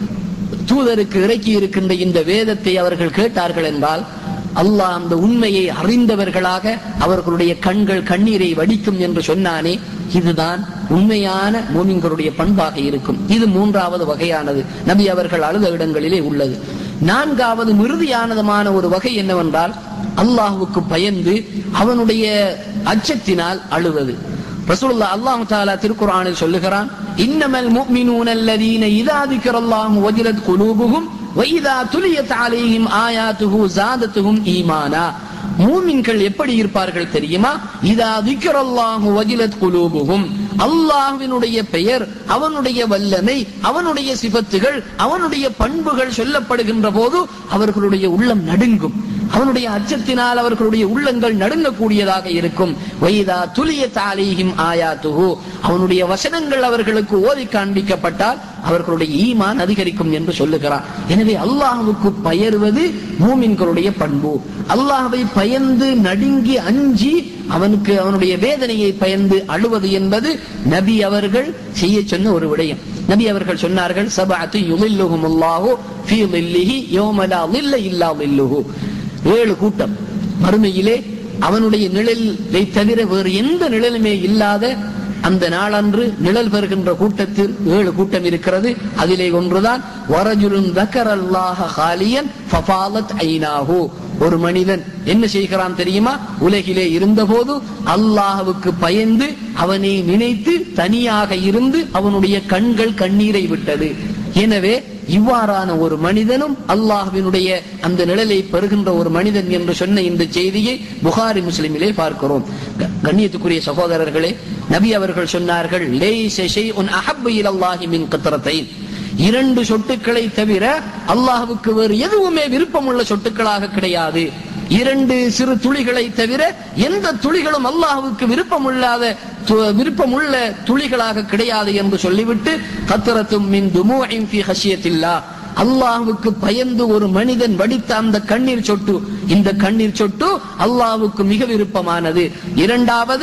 தூதருக்கு இறக்கி இருக்கின்ற இந்த வேதத்தை அவர்கள் கேட்டார்கள் என்றால் அல்லாஹ் அந்த உண்மையை அறிந்தவர்களாக அவர்களுடைய கண்கள் கண்ணீரை வடிக்கும் என்று சொன்னானே இதுதான் உண்மையான மூமின்களுடைய பண்பாக இருக்கும் இது மூன்றாவது வகையானது நபி அவர்கள் அழுத இடங்களிலே உள்ளது நான்காவது மிருதியானதுமான ஒரு வகை என்னவென்றால் அல்லாஹுவுக்கு பயந்து அவனுடைய அச்சத்தினால் அழுவது ரசூலுல்லாஹ் அல்லாஹ் தஆலா திருக்குர்ஆனில் சொல்லுகிறான் இன்னமல் முஃமினூன அல்லதீன இதா ذிக்ரல்லாஹு வஜிலத் குலூபுஹும் وإذا تليت عليهم آياته زادتهم ஈமானா மூமின்கள் எப்படி இருப்பார்கள் தெரியுமா இதா ذிக்ரல்லாஹு வஜிலத் குலூபுஹும் அல்லாஹ்வினுடைய பெயர் அவனுடைய வல்லமை அவனுடைய சிபத்துகள் அவனுடைய பண்புகள் சொல்லப்படுகின்ற போது அவர்களுடைய உள்ளம் நடுங்கும் அவனுடைய அச்சத்தினால் அவர்களுடைய உள்ளங்கள் நடுங்கக்கூடியதாக இருக்கும் வைதா துலிய தாலீஹிம் ஆயாத்துஹு அவனுடைய வசனங்கள் அவர்களுக்கு ஓதி காண்பிக்கப்பட்டால் அவர்களுடைய ஈமான் அதிகரிக்கும் என்று சொல்லுகிறான் எனவே அல்லாஹ்வுக்கு பயருவது மூமின்களுடைய பண்பு அல்லாஹ்வை பயந்து நடுங்கி அஞ்சி அவனுக்கு அவனுடைய வேதனையை பயந்து அழுவது என்பது நபி அவர்கள் செய்ய சொன்ன ஒரு விடயம் நபி அவர்கள் சொன்னார்கள் சபஅத்து யுலில்லுஹும் அல்லாஹு ஃபீ லில்லிஹி யௌம லா லில்ல இல்லா லில்லுஹு ஏழு கூட்டம் மறுமையிலே அவனுடைய நிழலை தவிர வேறு எந்த நிழலுமே இல்லாத அந்த நாளன்று நிழல் பெறுகின்ற கூட்டத்தில் ஏழு கூட்டம் இருக்கிறது அதிலே ஒன்றுதான் வரஜுலுன் தக்கரல்லாஹ ஹாலியன் ஃபபாலத் ஐனாஹு ஒரு மனிதன் என்ன செய்கிறான் தெரியுமா உலகிலே இருந்தபோது அல்லாஹ்வுக்கு பயந்து அவனை நினைத்து தனியாக இருந்து அவனுடைய கண்கள் கண்ணீரை விட்டது எனவே இவ்வாறான ஒரு மனிதனும் அல்லாஹ்வினுடைய அந்த நிழலை பெறுகின்ற ஒரு மனிதன் என்று சொன்ன இந்த செய்தியை புகாரி முஸ்லிமிலே பார்க்கிறோம் க- கண்ணியத்துக்குரிய சகோதரர்களே நபி அவர்கள் சொன்னார்கள் லைஸ ஷைஉன் அஹப்பு இலல்லாஹி மின் கத்ரத்தைன் இரண்டு சொட்டுக்களை தவிர அல்லாஹ்வுக்கு வேறு எதுவுமே விருப்பமுள்ள சொட்டுக்களாக கிடையாது இரண்டு சிறு துளிகளை தவிர எந்த துளிகளும் அல்லாஹ்வுக்கு விருப்பமில்லாத து- விருப்பமுள்ள துளிகளாக கிடையாது என்று சொல்லிவிட்டு கத்தரத்தும் மின் துமூஇன் ஃபீ ஹஷியத்தில்லாஹ் அல்லாஹ்வுக்கு பயந்து ஒரு மனிதன் வடித்த அந்த கண்ணீர் சொட்டு இந்த கண்ணீர் சொட்டு அல்லாஹ்வுக்கு மிக விருப்பமானது இரண்டாவது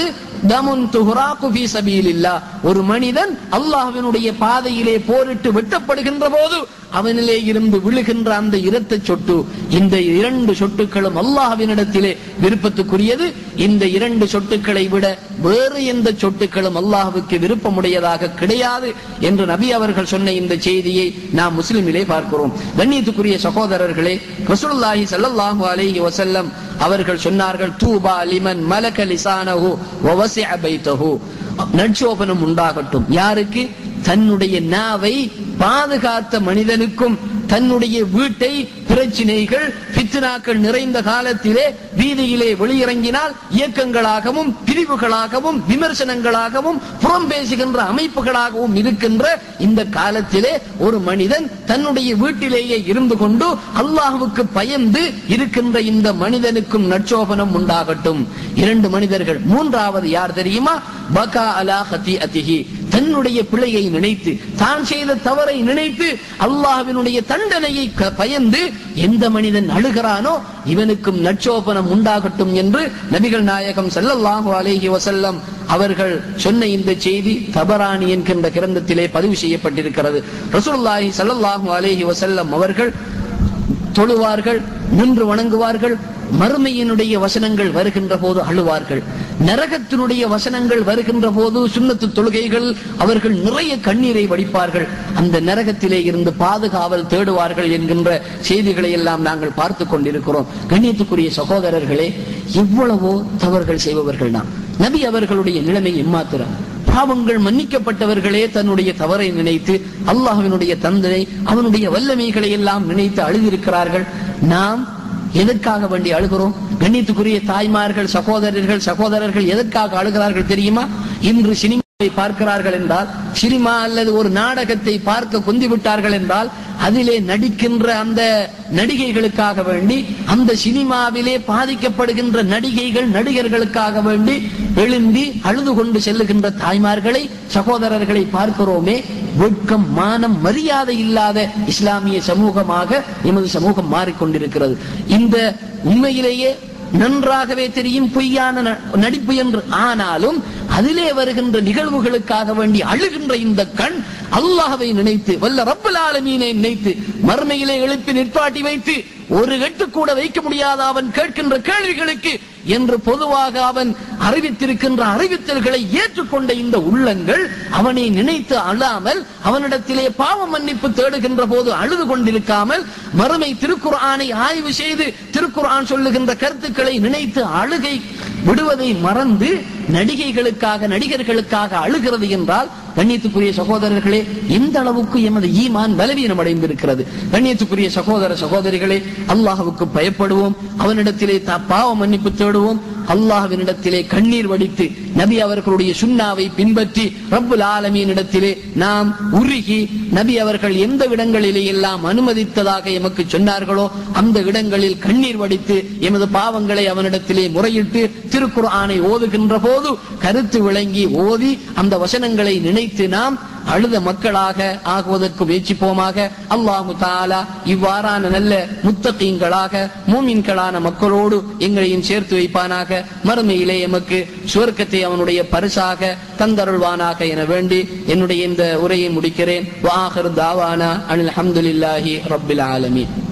தமுன் துஹ்ராகு ஃபீ சபீலில்லாஹ் ஒரு மனிதன் அல்லாஹ்வினுடைய பாதையிலே போரிட்டு வெட்டப்படுகின்ற போது அவனிலே இருந்து விழுகின்ற அந்த இரத்த சொட்டு இந்த இரண்டு சொட்டுகளும் அல்லாஹ்வினிடத்திலே விருப்பத்துக்குரியது இந்த இரண்டு சொட்டுக்களை விட வேறு எந்த சொட்டுக்களும் அல்லாஹ்வுக்கு விருப்பமுடையதாக கிடையாது என்று நபி அவர்கள் சொன்ன இந்த செய்தியை நாம் முஸ்லிமிலே பார்க்கிறோம் கண்ணியத்துக்குரிய சகோதரர்களே ரசூலுல்லாஹி ஸல்லல்லாஹு அலைஹி வஸல்லம் அவர்கள் சொன்னார்கள் தூபா லிமன் மலக லிசானஹு வ வஸிஅ பைத்தஹு நட்சோபனம் உண்டாகட்டும் யாருக்கு தன்னுடைய நாவை பாதுகாத்த மனிதனுக்கும் தன்னுடைய வீட்டை பிரச்சினைகள் பித்னாக்கள் நிறைந்த காலத்திலே வீதியிலே வெளியிறங்கினால் இயக்கங்களாகவும் பிரிவுகளாகவும் விமர்சனங்களாகவும் புறம் பேசுகின்ற அமைப்புகளாகவும் இருக்கின்ற இந்த காலத்திலே ஒரு மனிதன் தன்னுடைய வீட்டிலேயே இருந்து கொண்டு அல்லாஹுவுக்கு பயந்து இருக்கின்ற இந்த மனிதனுக்கும் நட்சோபனம் உண்டாகட்டும் இரண்டு மனிதர்கள் மூன்றாவது யார் தெரியுமா பகா அலா ஹத்தி அதிஹி தன்னுடைய பிழையை நினைத்து தான் செய்த தவறை நினைத்து அல்லாஹ்வினுடைய தண்டனையை க- பயந்து எந்த மனிதன் அழுகிறானோ இவனுக்கும் நட்சோபனம் உண்டாகட்டும் என்று நபிகள் நாயகம் ஸல்லல்லாஹு அலைஹி வஸல்லம் அவர்கள் சொன்ன இந்த செய்தி தபரானி என்கின்ற கிரந்தத்திலே பதிவு செய்யப்பட்டிருக்கிறது ரசூலுல்லாஹி ஸல்லல்லாஹு அலைஹி வஸல்லம் அவர்கள் தொழுவார்கள் நின்று வணங்குவார்கள் மறுமையினுடைய வசனங்கள் வருகின்ற போது அழுவார்கள் நரகத்தினுடைய வசனங்கள் வருகின்ற போது சுன்னத்து தொழுகைகள் அவர்கள் நிறைய கண்ணீரை வடிப்பார்கள் அந்த நரகத்திலே இருந்து பாதுகாவல் தேடுவார்கள் என்கின்ற செய்திகளை எல்லாம் நாங்கள் பார்த்து கொண்டிருக்கிறோம் கண்ணியத்துக்குரிய சகோதரர்களே எவ்வளவோ தவறுகள் செய்பவர்கள் தான் நபி அவர்களுடைய நிலைமை எம்மாத்திரம் பாவங்கள் மன்னிக்கப்பட்டவர்களே தன்னுடைய தவறை நினைத்து அல்லாஹ்வினுடைய தந்தனை அவனுடைய வல்லமைகளை எல்லாம் நினைத்து அழுதிருக்கிறார்கள் நாம் எதற்காக வேண்டி அழுகிறோம் கண்ணியத்துக்குரிய தாய்மார்கள் சகோதரர்கள் சகோதரர்கள் எதற்காக அழுகிறார்கள் தெரியுமா இன்று சினிமாவை பார்க்கிறார்கள் என்றால் சினிமா அல்லது ஒரு நாடகத்தை பார்க்க கொந்தி விட்டார்கள் என்றால் அதிலே நடிக்கின்ற அந்த நடிகைகளுக்காக வேண்டி அந்த சினிமாவிலே பாதிக்கப்படுகின்ற நடிகைகள் நடிகர்களுக்காக வேண்டி எழும்பி அழுது கொண்டு செல்லுகின்ற தாய்மார்களை சகோதரர்களை பார்க்கிறோமே வெட்கம் மானம் மரியாதை இல்லாத இஸ்லாமிய சமூகமாக எமது சமூகம் மாறிக்கொண்டிருக்கிறது இந்த உண்மையிலேயே நன்றாகவே தெரியும் பொய்யான ந- நடிப்பு என்று ஆனாலும் அதிலே வருகின்ற நிகழ்வுகளுக்காக வேண்டி அழுகின்ற இந்த கண் அல்லாஹ்வை நினைத்து வல்ல ரப்பல் ஆலமீனை நினைத்து மறுமையிலே எழுப்பி நிற்பாட்டி வைத்து ஒரு எட்டு கூட வைக்க முடியாத அவன் கேட்கின்ற கேள்விகளுக்கு என்று பொதுவாக அவன் அறிவித்திருக்கின்ற அறிவித்தல்களை ஏற்றுக்கொண்ட இந்த உள்ளங்கள் அவனை நினைத்து அழாமல் அவனிடத்திலே பாவ மன்னிப்பு தேடுகின்ற போது அழுது கொண்டிருக்காமல் மறுமை திருக்குர்ஆனை ஆய்வு செய்து திருக்குர்ஆன் சொல்லுகின்ற கருத்துக்களை நினைத்து அழுகை விடுவதை மறந்து நடிகைகளுக்காக நடிகர்களுக்காக அழுகிறது என்றால் கண்ணியத்துக்குரிய சகோதரர்களே இந்த அளவுக்கு எமது ஈமான் பலவீனம் அடைந்திருக்கிறது கண்ணியத்துக்குரிய சகோதர சகோதரிகளே அல்லாஹ்வுக்கு பயப்படுவோம் அவனிடத்திலே தா பாவ மன்னிப்பு தேடுவோம் அல்லாஹ்வினிடத்திலே கண்ணீர் வடித்து நபி அவர்களுடைய சுண்ணாவை பின்பற்றி ரப்புல் ஆலமீனிடத்திலே நாம் உருகி நபி அவர்கள் எந்த இடங்களிலே எல்லாம் அனுமதித்ததாக எமக்கு சொன்னார்களோ அந்த இடங்களில் கண்ணீர் வடித்து எமது பாவங்களை அவனிடத்திலே முறையிட்டு திருக்குர்ஆனை ஓதுகின்ற போது கருத்து விளங்கி ஓதி அந்த வசனங்களை நினைத்து நாம் அழுத மக்களாக ஆகுவதற்கு முயற்சிப்போமாக அல்லாஹு தாலா இவ்வாறான நல்ல முத்தகீன்களாக மூமின்களான மக்களோடு எங்களையும் சேர்த்து வைப்பானாக மறுமையிலே எமக்கு சுவர்க்கத்தை அவனுடைய பரிசாக தந்தருள்வானாக என வேண்டி என்னுடைய இந்த உரையை முடிக்கிறேன் வாஹர் தாவானா அனில் அஹமதுல்லாஹி ரப்பில் ஆலமீன்